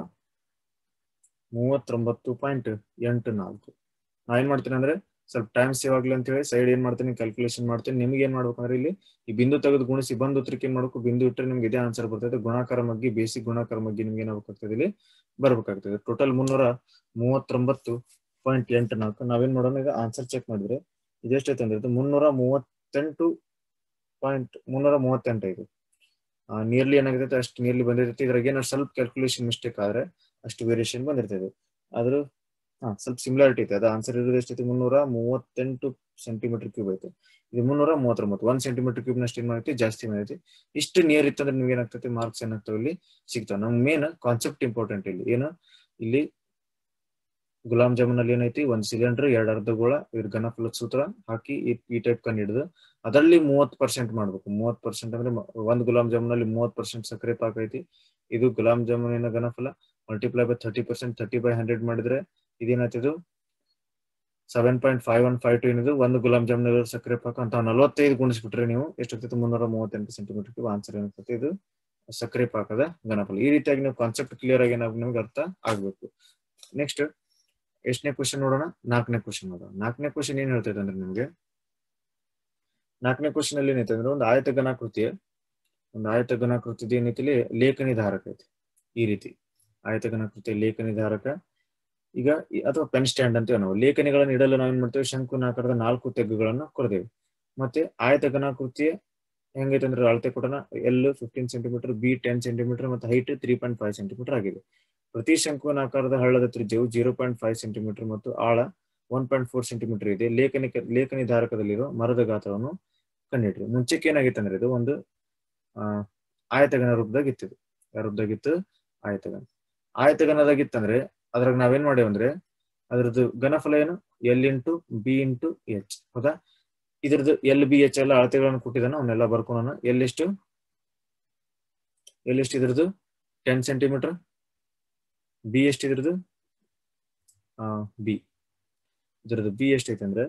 Speaker 1: ಮೂವತ್ತೊಂಬತ್ತು ಪಾಯಿಂಟ್ ಎಂಟು ನಾಲ್ಕು ನಾ ಏನ್ ಮಾಡ್ತೀನಿ ಅಂದ್ರೆ ಸ್ವಲ್ಪ ಟೈಮ್ ಸೇವ್ ಆಗ್ಲಿ ಅಂತ ಹೇಳಿ ಸೈಡ್ ಏನ್ ಮಾಡ್ತೀನಿ ಕ್ಯಾಲ್ಕುಲೇಷನ್ ಮಾಡ್ತೀನಿ ನಿಮ್ಗೆ ಏನ್ ಮಾಡ್ಬೇಕಂದ್ರೆ ಇಲ್ಲಿ ಈ ಬಿಂದು ತೆಗೆದು ಗುಣಿಸಿ ಬಂದು ಉತ್ತರಕ್ಕೆ ಏನ್ ಮಾಡ್ಬೇಕು ಬಿಂದು ಇಟ್ಟರೆ ನಿಮ್ಗೆ ಇದೇ ಆನ್ಸರ್ ಬರ್ತದೆ ಗುಣಾಕಾರ ಮಗ್ಗಿ ಬೇಸಿಕ್ ಗುಣಾಕಾರ ಮಗ್ಗಿ ನಿಮ್ಗೆ ಏನಾಗಬೇಕಾಗ್ತದೆ ಇಲ್ಲಿ ಬರ್ಬೇಕಾಗ್ತದೆ ಟೋಟಲ್ ಮುನ್ನೂರ ಮೂವತ್ತೊಂಬತ್ತು ಪಾಯಿಂಟ್ ಎಂಟು ನಾಲ್ಕು ನಾವೇನ್ ಮಾಡೋಣ ಈಗ ಆನ್ಸರ್ ಚೆಕ್ ಮಾಡಿದ್ರೆ ಇದೆಷ್ಟೈತೆ ಅಂದ್ರೆ ಮುನ್ನೂರ ಮೂವತ್ತೆಂಟು ಪಾಯಿಂಟ್ ಮುನ್ನೂರ ಮೂವತ್ತೆಂಟು ಇದು ನಿಯರ್ಲಿ ಏನಾಗುತ್ತೆ ಅಷ್ಟು ನಿಯರ್ಲಿ ಬಂದಿರ್ತೈತೆ ಇದ್ರಾಗ ಏನಾದ್ರು ಸ್ವಲ್ಪ ಕ್ಯಾಲ್ಕುಲೇಷನ್ ಮಿಸ್ಟೇಕ್ ಆದ್ರೆ ಅಷ್ಟು ವೇರಿಯೇಷನ್ ಬಂದಿರ್ತದೆ ಆದ್ರೂ ಹಾ ಸ್ವಲ್ಪ ಸಿಮಿಲಾರಿಟಿ ಐತೆ ಅದು ಆನ್ಸರ್ ಇರೋದು ಎಷ್ಟೈತಿ ಮುನ್ನೂರ ಮೂವತ್ತೆಂಟು ಸೆಂಟಿಮೀಟರ್ ಕ್ಯೂಬ್ ಐತೆ ಇದು ಮುನ್ನೂರ ಮೂವತ್ತೊಂಬತ್ತು ಒಂದ್ ಸೆಂಟಿಮೀಟರ್ ಕ್ಯೂಬ್ ನಷ್ಟು ಏನ್ ಮಾಡೈತಿ ಜಾಸ್ತಿ ಮಾಡೈತಿ ಇಷ್ಟು ನಿಯರ್ ಇತ್ತಂದ್ರೆ ನಿಮ್ಗೆ ಏನಾಗ್ತೈತಿ ಮಾರ್ಕ್ಸ್ ಏನಾಗ್ತಾವ ಇಲ್ಲಿ ಸಿಗ್ತಾವ ನಮ್ಗೆ ಮೇನ್ ಕಾನ್ಸೆಪ್ಟ್ ಇಂಪಾರ್ಟೆಂಟ್ ಇಲ್ಲಿ ಏನು ಇಲ್ಲಿ ಗುಲಾಬ್ ಜಾಮೂನ್ ಅಲ್ಲಿ ಏನೈತಿ ಒಂದ್ ಸಿಲಿಂಡರ್ ಎರಡ್ ಅರ್ಧಗೋಳ ಇದ್ರ ಘನಫಲದ ಸೂತ್ರ ಹಾಕಿ ಈ ಟೈಪ್ ಕಂಡು ಹಿಡಿದು ಅದರಲ್ಲಿ ಮೂವತ್ ಪರ್ಸೆಂಟ್ ಮಾಡ್ಬೇಕು ಮೂವತ್ ಪರ್ಸೆಂಟ್ ಅಂದ್ರೆ ಒಂದ್ ಗುಲಾಬ್ ಜಾಮೂನ್ ಅಲ್ಲಿ ಮೂವತ್ ಪರ್ಸೆಂಟ್ ಸಕ್ಕರೆ ಪಾಕ ಐತಿ ಇದು ಗುಲಾಬ್ ಜಾಮೂನಿನ ಘನಫಲ multiply by thirty percent thirty by hundred ಮಾಡಿದ್ರೆ ಇದೇನಾಯ್ತಿದು seven point five one five two ಏನಿದು ಒಂದು ಗುಲಾಬ್ ಜಾಮೂನ್ ಸಕ್ಕರೆ ಪಾಕ ಅಂತ ನಲವತ್ತೈದು ಗುಣಿಸ್ಬಿಟ್ರೆ ನೀವು ಎಷ್ಟಾಗ್ತೈತೆ ಮುನ್ನೂರ ಮೂವತ್ತೆಂಟು ಸೆಂಟಿಮೀಟರ್ ಆನ್ಸರ್ ಏನಾಗ್ತೈತೆ ಇದು ಸಕ್ಕರೆ ಪಾಕದ ಘನಫಲ ಈ ರೀತಿಯಾಗಿ ನೀವು ಕಾನ್ಸೆಪ್ಟ್ ಕ್ಲಿಯರ್ ಆಗಿ ಏನಾಗ ನಿಮ್ಗೆ ಅರ್ಥ ಆಗ್ಬೇಕು ನೆಕ್ಸ್ಟ್ ಎಷ್ಟನೇ ಕ್ವಶನ್ ನೋಡೋಣ ನಾಲ್ಕನೇ ಕ್ವಶನ್ ನೋಡೋಣ ನಾಲ್ಕನೇ ಕ್ವಶನ್ ಏನ್ ಹೇಳ್ತೈತೆ ಅಂದ್ರೆ ನಿಮ್ಗೆ ನಾಲ್ಕನೇ ಕ್ವಶನ್ ಅಲ್ಲಿ ಏನೈತೆ ಅಂದ್ರೆ ಒಂದು ಆಯತ ಘನಾಕೃತಿಯ ಒಂದು ಆಯತ ಘನಾಕೃತಿದ ಏನೈತಿ ಲೇಖನಿ ಧಾರಕ ಐತಿ ಈ ರೀತಿ ಆಯತ ಘನಾಕೃತಿಯ ಲೇಖನಿ ಧಾರಕ ಈಗ ಅಥವಾ ಪೆನ್ ಸ್ಟ್ಯಾಂಡ್ ಅಂತ ನಾವು ಲೇಖನಿಗಳನ್ನು ಇಡಲು ನಾವು ಏನ್ ಮಾಡ್ತೇವೆ ಶಂಕುನಾಕಾರದ ನಾಲ್ಕು ತೆಗ್ಗುಗಳನ್ನು ಕೊಡ್ತೇವೆ ಮತ್ತೆ ಆಯತ ಘನಾಕೃತಿಯ ಹೆಂಗೈತೆ ಅಂದ್ರೆ ಅಳತೆ ಕೊಟ್ಟನ L fifteen centimetre B ten centimetre ಮತ್ತೆ height three point five centimetre ಆಗಿದೆ ಪ್ರತಿ ಶಂಕುನಾಕಾರದ ಹಳ್ಳದ ತ್ರಿಜ್ಯವು ಜೀರೋ ಪಾಯಿಂಟ್ ಫೈವ್ ಸೆಂಟಿಮೀಟರ್ ಮತ್ತು ಆಳ ಒನ್ ಪಾಯಿಂಟ್ ಫೋರ್ ಸೆಂಟಿಮೀಟರ್ ಇದೆ ಲೇಖನಿ ಲೇಖನಿ ಧಾರಕದಲ್ಲಿರುವ ಮರದ ಗಾತ್ರವನ್ನು ಕಂಡಿಡ್ರಿ ಮುಂಚೆಕ್ಕೆ ಏನಾಗಿತ್ತು ಅಂದ್ರೆ ಇದು ಒಂದು ಆ ಆಯತಗನ ರೂಪದಾಗ ಇತ್ತಿದು ಯಾವ ರೂಪದಾಗಿತ್ತು ಆಯತಗನ ಆಯತಗನದಾಗಿತ್ತಂದ್ರೆ ಅದ್ರಾಗ ನಾವೇನ್ ಮಾಡೇವ್ ಅಂದ್ರೆ ಅದ್ರದ್ದು ಘನಫಲ ಏನು L into B into H ಹೌದಾ ಇದ್ರದ್ದು ಎಲ್ ಬಿ ಎಚ್ ಎಲ್ಲ ಅಳತೆಗಳನ್ನು ಕೊಟ್ಟಿದ್ದಾನ ಅವನ್ನೆಲ್ಲ ಬರ್ಕೊಳೋಣ ಎಲ್ಲೆಷ್ಟು ಎಲ್ಲೆಷ್ಟು ಇದ್ರದ್ದು ಟೆನ್ ಸೆಂಟಿಮೀಟರ್ ಬಿ ಎಷ್ಟು ಇದ್ರದ್ದು ಆ ಬಿ ಇದ್ರದ್ದು ಬಿ ಎಷ್ಟೈತೆ ಅಂದ್ರೆ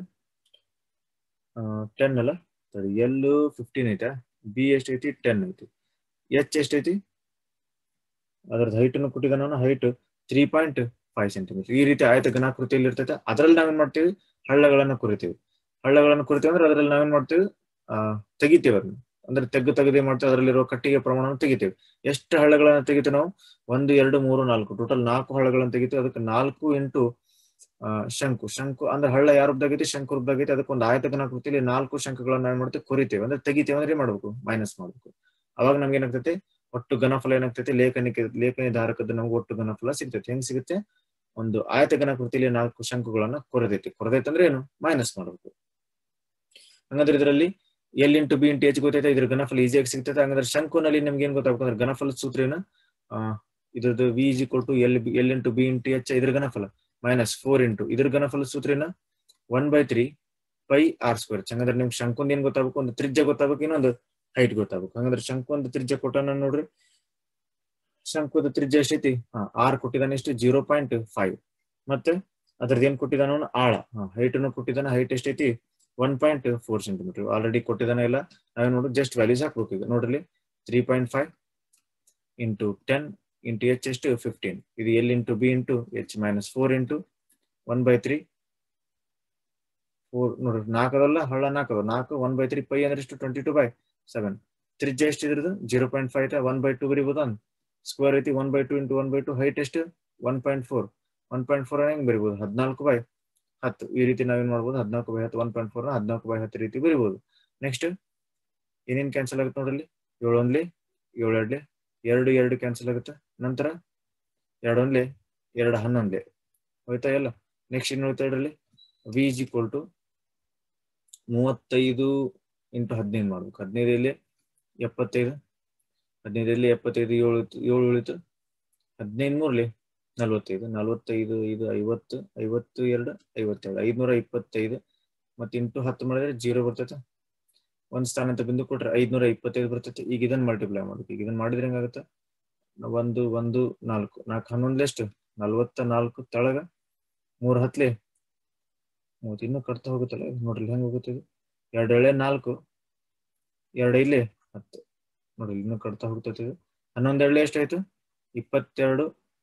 Speaker 1: ಟೆನ್ ಅಲ್ಲ ಸರಿ ಎಲ್ ಫಿಫ್ಟೀನ್ ಐತೆ ಬಿ ಎಷ್ಟೈತಿ ಟೆನ್ ಐತಿ ಎಚ್ ಎಷ್ಟೈತಿ ಅದ್ರದ್ದು ಹೈಟ್ ಅನ್ನು ಕೊಟ್ಟಿದ್ದಾನ height three point five centimetre ಈ ರೀತಿ ಆಯತ ಘನಾಕೃತಿಯಲ್ಲಿ ಇರ್ತೈತೆ ಅದ್ರಲ್ಲಿ ನಾವೇನ್ ಮಾಡ್ತೀವಿ ಹಳ್ಳಗಳನ್ನ ಕುರಿತೀವಿ ಹಳ್ಳಗಳನ್ನು ಕುರಿತೀವಿ ಅಂದ್ರೆ ಅದ್ರಲ್ಲಿ ನಾವೇನ್ ಮಾಡ್ತೀವಿ ಆ ತೆಗಿತೀವಿ ಅದನ್ನ ಅಂದ್ರೆ ತೆಗ್ಗು ತೆಗೆದೇ ಮಾಡ್ತೇವೆ ಅದರಲ್ಲಿರುವ ಕಟ್ಟಿಗೆ ಪ್ರಮಾಣವನ್ನು ತೆಗಿತೇವೆ ಎಷ್ಟು ಹಳ್ಳಗಳನ್ನ ತೆಗಿತೇವೆ ನಾವು ಒಂದು ಎರಡು ಮೂರು ನಾಲ್ಕು ಟೋಟಲ್ ನಾಲ್ಕು ಹಳ್ಳಗಳನ್ನು ತೆಗಿತೇವೆ ಅದಕ್ಕೆ ನಾಲ್ಕು ಇಂಟು ಆ ಶಂಕು ಶಂಕು ಅಂದ್ರೆ ಹಳ್ಳ ಯಾರ ರೂಪದಾಗೈತಿ ಶಂಕು ರೂಪದಾಗೈತಿ ಅದಕ್ಕೆ ಒಂದು ಆಯತಘನಾಕೃತಿಯಲ್ಲಿ ನಾಲ್ಕು ಶಂಕುಗಳನ್ನ ಏನ್ ಮಾಡ್ತೇವೆ ಕೊರಿತೇವೆ ಅಂದ್ರೆ ತೆಗಿತೇವೆ ಅಂದ್ರೆ ಏನ್ ಮಾಡ್ಬೇಕು ಮೈನಸ್ ಮಾಡ್ಬೇಕು ಅವಾಗ ನಮ್ಗೆ ಏನಾಗ್ತೈತಿ ಒಟ್ಟು ಘನಫಲ ಏನಾಗ್ತೈತಿ ಲೇಖನಿಕೆ ಲೇಖನಿ ಧಾರಕದ ನಮ್ಗೆ ಒಟ್ಟು ಘನಫಲ ಸಿಗ್ತೈತಿ ಹೆಂಗ್ ಸಿಗುತ್ತೆ ಒಂದು ಆಯತಘನಾಕೃತಿಯಲ್ಲಿ ನಾಲ್ಕು ಶಂಕುಗಳನ್ನ ಕೊರದೈತಿ ಕೊರದೈತಿ ಅಂದ್ರೆ ಏನು ಮೈನಸ್ ಮಾಡ್ಬೇಕು ಹಂಗಂದ್ರೆ ಇದರಲ್ಲಿ L into B into H ಗೊತ್ತೈತೆ ಇದ್ರ ಘನಫಲ ಈಸಿಯಾಗಿ ಸಿಗ್ತೈತೆ ಹಂಗಂದ್ರೆ ಶಂಕುನಲ್ಲಿ ನಮ್ಗೆ ಏನ್ ಗೊತ್ತಾಗಬೇಕು ಅಂದ್ರೆ ಘನಫಲದ ಸೂತ್ರ ಏನು ಆ ಇದ್ರದ್ದು V is equal to L L into B into H ಇದ್ರ ಘನಫಲ ಮೈನಸ್ ಫೋರ್ ಇಂಟು ಇದ್ರ ಘನಫಲ ಸೂತ್ರ ಏನ one by three pi R square ಹಂಗಂದ್ರೆ ನಿಮ್ಗೆ ಶಂಕುಂದ ಏನ್ ಗೊತ್ತಾಗಬೇಕು ಒಂದು ತ್ರಿಜ್ಯ ಗೊತ್ತಾಗಬೇಕು ಇನ್ನೊಂದು ಹೈಟ್ ಗೊತ್ತಾಗಬೇಕು ಹಂಗಂದ್ರೆ ಶಂಕು ಒಂದು ತ್ರಿಜ್ಯ ಕೊಟ್ಟಾನ ನೋಡ್ರಿ ಶಂಕುದ ತ್ರಿಜ್ಯ ಎಷ್ಟೈತಿ ಹಾ ಆರ್ ಕೊಟ್ಟಿದ್ದಾನೆ ಎಷ್ಟು ಜೀರೋ ಪಾಯಿಂಟ್ ಫೈವ್ ಮತ್ತೆ ಅದ್ರದ್ದು ಏನ್ ಕೊಟ್ಟಿದ್ದಾನ ಅವ್ನು ಆಳ ಹೈಟ್ ಅನ್ನು ಕೊಟ್ಟಿದ್ದಾನೆ ಹೈಟ್ ಎಷ್ಟೈತಿ one point four centimetre already ಕೊಟ್ಟಿದ್ದಾನೆ ಇಲ್ಲ ನಾವೇ ನೋಡು ಜಸ್ಟ್ ವ್ಯಾಲ್ಯೂಸ್ ಹಾಕ್ಬೇಕು ಈಗ ನೋಡ್ರಿ three point five into ten into H ಎಷ್ಟು ಫಿಫ್ಟೀನ್ ಇದು L into B into H minus four into one by three four ನೋಡ್ರಿ ನಾಲ್ಕು ಅದಲ್ಲ ಹಳ್ಳ ನಾಲ್ಕು ಅದ ನಾಲ್ಕು ಒನ್ ಬೈ ತ್ರೀ ಪೈ ಅಂದ್ರೆ ಎಷ್ಟು ಟ್ವೆಂಟಿ ಟು ಬೈ ಸೆವೆನ್ ತ್ರಿಜ್ಯ ಎಷ್ಟು ಇದ್ರದ್ದು ಜೀರೋ ಪಾಯಿಂಟ್ ಫೈವ್ ಐತೆ ಒನ್ ಬೈ ಟು ಬರಿಬೋದು ಅನ್ ಸ್ಕ್ವೇರ್ ಐತಿ one by two into one by two height ಎಷ್ಟು one point four one point four ಹೆಂಗ್ ಬರಿಬೋದು ಹದಿನಾಲ್ಕು ಬೈ ಹತ್ತು ಈ ರೀತಿ ನಾವೇನ್ ಮಾಡ್ಬೋದು ಹದಿನಾಲ್ಕು ಬೈ ಹತ್ತು ಒನ್ ಪಾಯಿಂಟ್ ಫೋರ್ ಹದಿನಾಲ್ಕು ಬೈ ಹತ್ತು ರೀತಿ ಬರಿಬೋದು ನೆಕ್ಸ್ಟ್ ಏನೇನ್ ಕ್ಯಾನ್ಸಲ್ ಆಗುತ್ತೆ ನೋಡ್ರಿ ಏಳು ಒಂದ್ಲಿ ಏಳು ಎರಡ್ಲಿ ಎರಡು ಎರಡು ಕ್ಯಾನ್ಸಲ್ ಆಗುತ್ತೆ ನಂತರ ಎರಡು ಒಂದ್ಲಿ ಎರಡು ಹನ್ನೊಂದ್ಲಿ ಹೋಯ್ತಾ ಎಲ್ಲ ನೆಕ್ಸ್ಟ್ ಏನ್ ಹೋಯ್ತಾ ಇದ್ರಲ್ಲಿ ವಿ ಇಸ್ ಈಕ್ವಲ್ ಟು ಮೂವತ್ತೈದು ಇಂಟು ಹದಿನೈದು ಮಾಡ್ಬೇಕು ಹದಿನೈದಲ್ಲಿ ಎಪ್ಪತ್ತೈದು ಹದಿನೈದಲ್ಲಿ ಎಪ್ಪತ್ತೈದು ಏಳು ಏಳು ಉಳಿತು ಹದಿನೈದು ಮೂರ್ಲಿ ನಲ್ವತ್ತೈದು ನಲ್ವತ್ತೈದು ಇದು ಐವತ್ತು ಐವತ್ತು ಎರಡು ಐವತ್ತೆರಡು ಐದ್ನೂರ ಇಪ್ಪತ್ತೈದು ಮತ್ತೆ ಇಂಟು ಹತ್ತು ಮಾಡಿದ್ರೆ ಜೀರೋ ಬರ್ತೈತೆ ಒಂದ್ ಸ್ಥಾನ ಅಂತ ಬಿಂದು ಕೊಟ್ರೆ ಐದ್ನೂರ ಇಪ್ಪತ್ತೈದು ಬರ್ತೈತೆ ಈಗ ಇದನ್ನ ಮಲ್ಟಿಪ್ಲೈ ಮಾಡ್ಬೇಕು ಈಗ ಇದನ್ನ ಮಾಡಿದ್ರೆ ಹೆಂಗಾಗುತ್ತೆ ಒಂದು ಒಂದು ನಾಲ್ಕು ನಾಲ್ಕು ಹನ್ನೊಂದು ಎಷ್ಟು ನಲ್ವತ್ತ ನಾಲ್ಕು ತಳಗ ಮೂರ್ ಹತ್ಲಿ ಮೂವತ್ತು ಇನ್ನೂ ಕಟ್ತಾ ಹೋಗುತ್ತಲ್ಲ ನೋಡ್ರಿ ಹೆಂಗ್ ಹೋಗುತ್ತೆ ಇದು ಎರಡು ಎಳೆ ನಾಲ್ಕು ಎರಡು ಇಲ್ಲಿ ಹತ್ತು ನೋಡ್ರಿ ಇನ್ನೂ ಕಟ್ತಾ ಹೋಗ್ತೈತೆ ಇದು ಹನ್ನೊಂದು ಎಳ್ಳೆ ಎಷ್ಟಾಯ್ತು ಇಪ್ಪತ್ತೆರಡು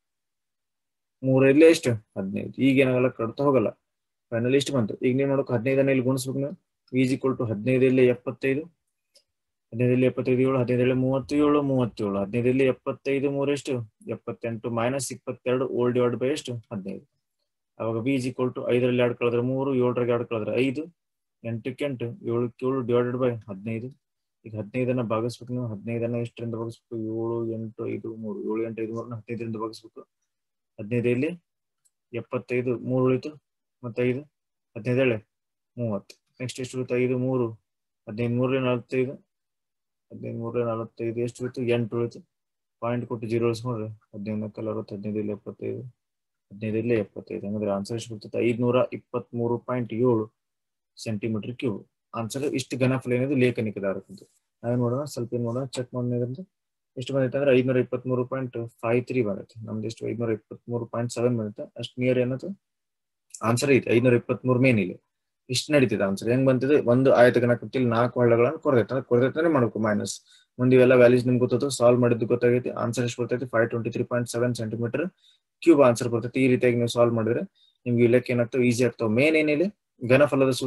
Speaker 1: ಮೂರ ಇಲ್ಲಿ ಎಷ್ಟು ಹದಿನೈದು ಈಗ ಏನಾಗಲ್ಲ ಕಟ್ತಾ ಹೋಗಲ್ಲ ಫೈನಲ್ ಇಷ್ಟು ಬಂತು ಈಗ ನೀವು ನೋಡಕ್ ಹದಿನೈದನ್ನ ಇಲ್ಲಿ ಗುಣಿಸ್ಬೇಕು ನೀವು ಈಸ್ ಈಕ್ವಲ್ ಟು ಹದಿನೈದಲ್ಲಿ ಎಪ್ಪತ್ತೈದು ಹದಿನೈದಲ್ಲಿ ಎಪ್ಪತ್ತೈದು ಏಳು ಹದಿನೈದಲ್ಲಿ ಮೂವತ್ತು ಏಳು ಮೂವತ್ತೇಳು ಹದಿನೈದಲ್ಲಿ ಎಪ್ಪತ್ತೈದು ಮೂರೆಷ್ಟು ಎಪ್ಪತ್ತೆಂಟು ಮೈನಸ್ ಇಪ್ಪತ್ತೆರಡು ಓಲ್ಡ್ ಡಿವೈಡ್ ಬೈ ಎಷ್ಟು ಹದಿನೈದು ಅವಾಗ ಬಿ ಇಸ್ ಈಕ್ವಲ್ ಟು ಐದರಲ್ಲಿ ಎರಡು ಕಳೆದ್ರೆ ಮೂರು ಏಳರಾಗ ಎರಡು ಕಳೆದ್ರೆ ಐದು ಎಂಟಕ್ಕೆ ಎಂಟು ಏಳಕ್ಕೆ ಏಳು ಡಿವೈಡೆಡ್ ಬೈ ಹದಿನೈದು ಈಗ ಹದಿನೈದನ್ನ ಭಾಗಿಸ್ಬೇಕು ನೀವು ಹದಿನೈದನ್ನ ಎಷ್ಟರಿಂದ ಭಾಗಿಸ್ಬೇಕು ಏಳು ಎಂಟು ಐದು ಮೂರು ಏಳು ಎಂಟು ಐದು ಮೂರನ್ನ ಹದಿನೈದರಿಂದ ಭಾಗಿಸ್ಬೇಕು ಹದಿನೈದಲ್ಲಿ ಎಪ್ಪತ್ತೈದು ಮೂರು ಉಳಿತು ಮತ್ತೆ ಐದು ಹದಿನೈದೇಳೆ ಮೂವತ್ತು ನೆಕ್ಸ್ಟ್ ಎಷ್ಟು ಉಳಿತು ಐದು ಮೂರು ಹದಿನೈದು ಮೂರನೇ ನಲವತ್ತೈದು ಹದಿನೈದು ಮೂರನೇ ನಲವತ್ತೈದು ಎಷ್ಟು ಉಳಿತು ಎಂಟು ಉಳಿತು ಪಾಯಿಂಟ್ ಕೊಟ್ಟು ಜೀರೋ ಉಳಿಸ್ಕೊಂಡ್ರೆ ಹದಿನೈದು ನಾಲ್ಕಲ್ಲಿ ಅರವತ್ತು ಹದಿನೈದಲ್ಲಿ ಎಪ್ಪತ್ತೈದು ಹದಿನೈದಲ್ಲಿ ಎಪ್ಪತ್ತೈದು ಹಂಗಂದ್ರೆ ಆನ್ಸರ್ ಎಷ್ಟು ಬರ್ತೈತೆ ಐದ್ನೂರ ಇಪ್ಪತ್ಮೂರು ಪಾಯಿಂಟ್ ಏಳು ಸೆಂಟಿಮೀಟರ್ ಕ್ಯೂಬ್ ಆನ್ಸರ್ ಇಷ್ಟು ಘನಫಲ ಏನಿದೆ ಲೇಖನಿಕ ಧಾರಕದ್ದು ನಾವೇನ್ ನೋಡೋಣ ಸ್ವಲ್ಪ ಏನ್ ನೋಡೋಣ ಚೆಕ್ ಮಾಡೋದ್ರಿಂದ ಎಷ್ಟು ಬಂದೈತೆ ಅಂದ್ರೆ ಐದ್ನೂರ ಇಪ್ಪತ್ಮೂರು ಪಾಯಿಂಟ್ ಫೈವ್ ತ್ರೀ ಬಂದೈತೆ ನಮ್ದು ಎಷ್ಟು ಐದ್ನೂರ ಇಪ್ಪತ್ಮೂರು ಪಾಯಿಂಟ್ ಸೆವೆನ್ ಬಂದೈತೆ ಅಷ್ಟು ನಿಯರ್ ಏನದು ಆನ್ಸರ್ ಐತೆ ಐದ್ನೂರ ಇಪ್ಪತ್ಮೂರು ಮೇನ್ ಇಲ್ಲಿ ಇಷ್ಟು ನಡೀತಿದೆ ಆನ್ಸರ್ ಹೆಂಗ್ ಬಂತಿದೆ ಒಂದು ಆಯತ ಘನಕೃತಿಯಲ್ಲಿ ನಾಲ್ಕು ಹಳ್ಳಗಳನ್ನು ಕೊರದೈತೆ ಅಂದ್ರೆ ಕೊರದೈತೆ ಮಾಡ್ಬೇಕು ಮೈನಸ್ ಮುಂದೆ ಇವೆಲ್ಲ ವ್ಯಾಲ್ಯೂಸ್ ನಿಮ್ಗೆ ಗೊತ್ತೈತೆ ಸಾಲ್ವ್ ಮಾಡಿದ್ದು ಗೊತ್ತಾಗೈತಿ ಆನ್ಸರ್ ಎಷ್ಟು ಬರ್ತೈತೆ five twenty three point seven centimetre cube answer ಬರ್ತೈತಿ ಈ ರೀತಿಯಾಗಿ ನೀವು ಸಾಲ್ವ್ ಮಾಡಿದ್ರೆ ನಿಮ್ಗೆ ಇಲ್ಲಕ್ಕೆ ಏನಾಗ್ತಾವೆ ಈಸಿ ಆಗ್ತಾವೆ ಮೇನ್ ಏನಿದೆ ಘನಫಲದ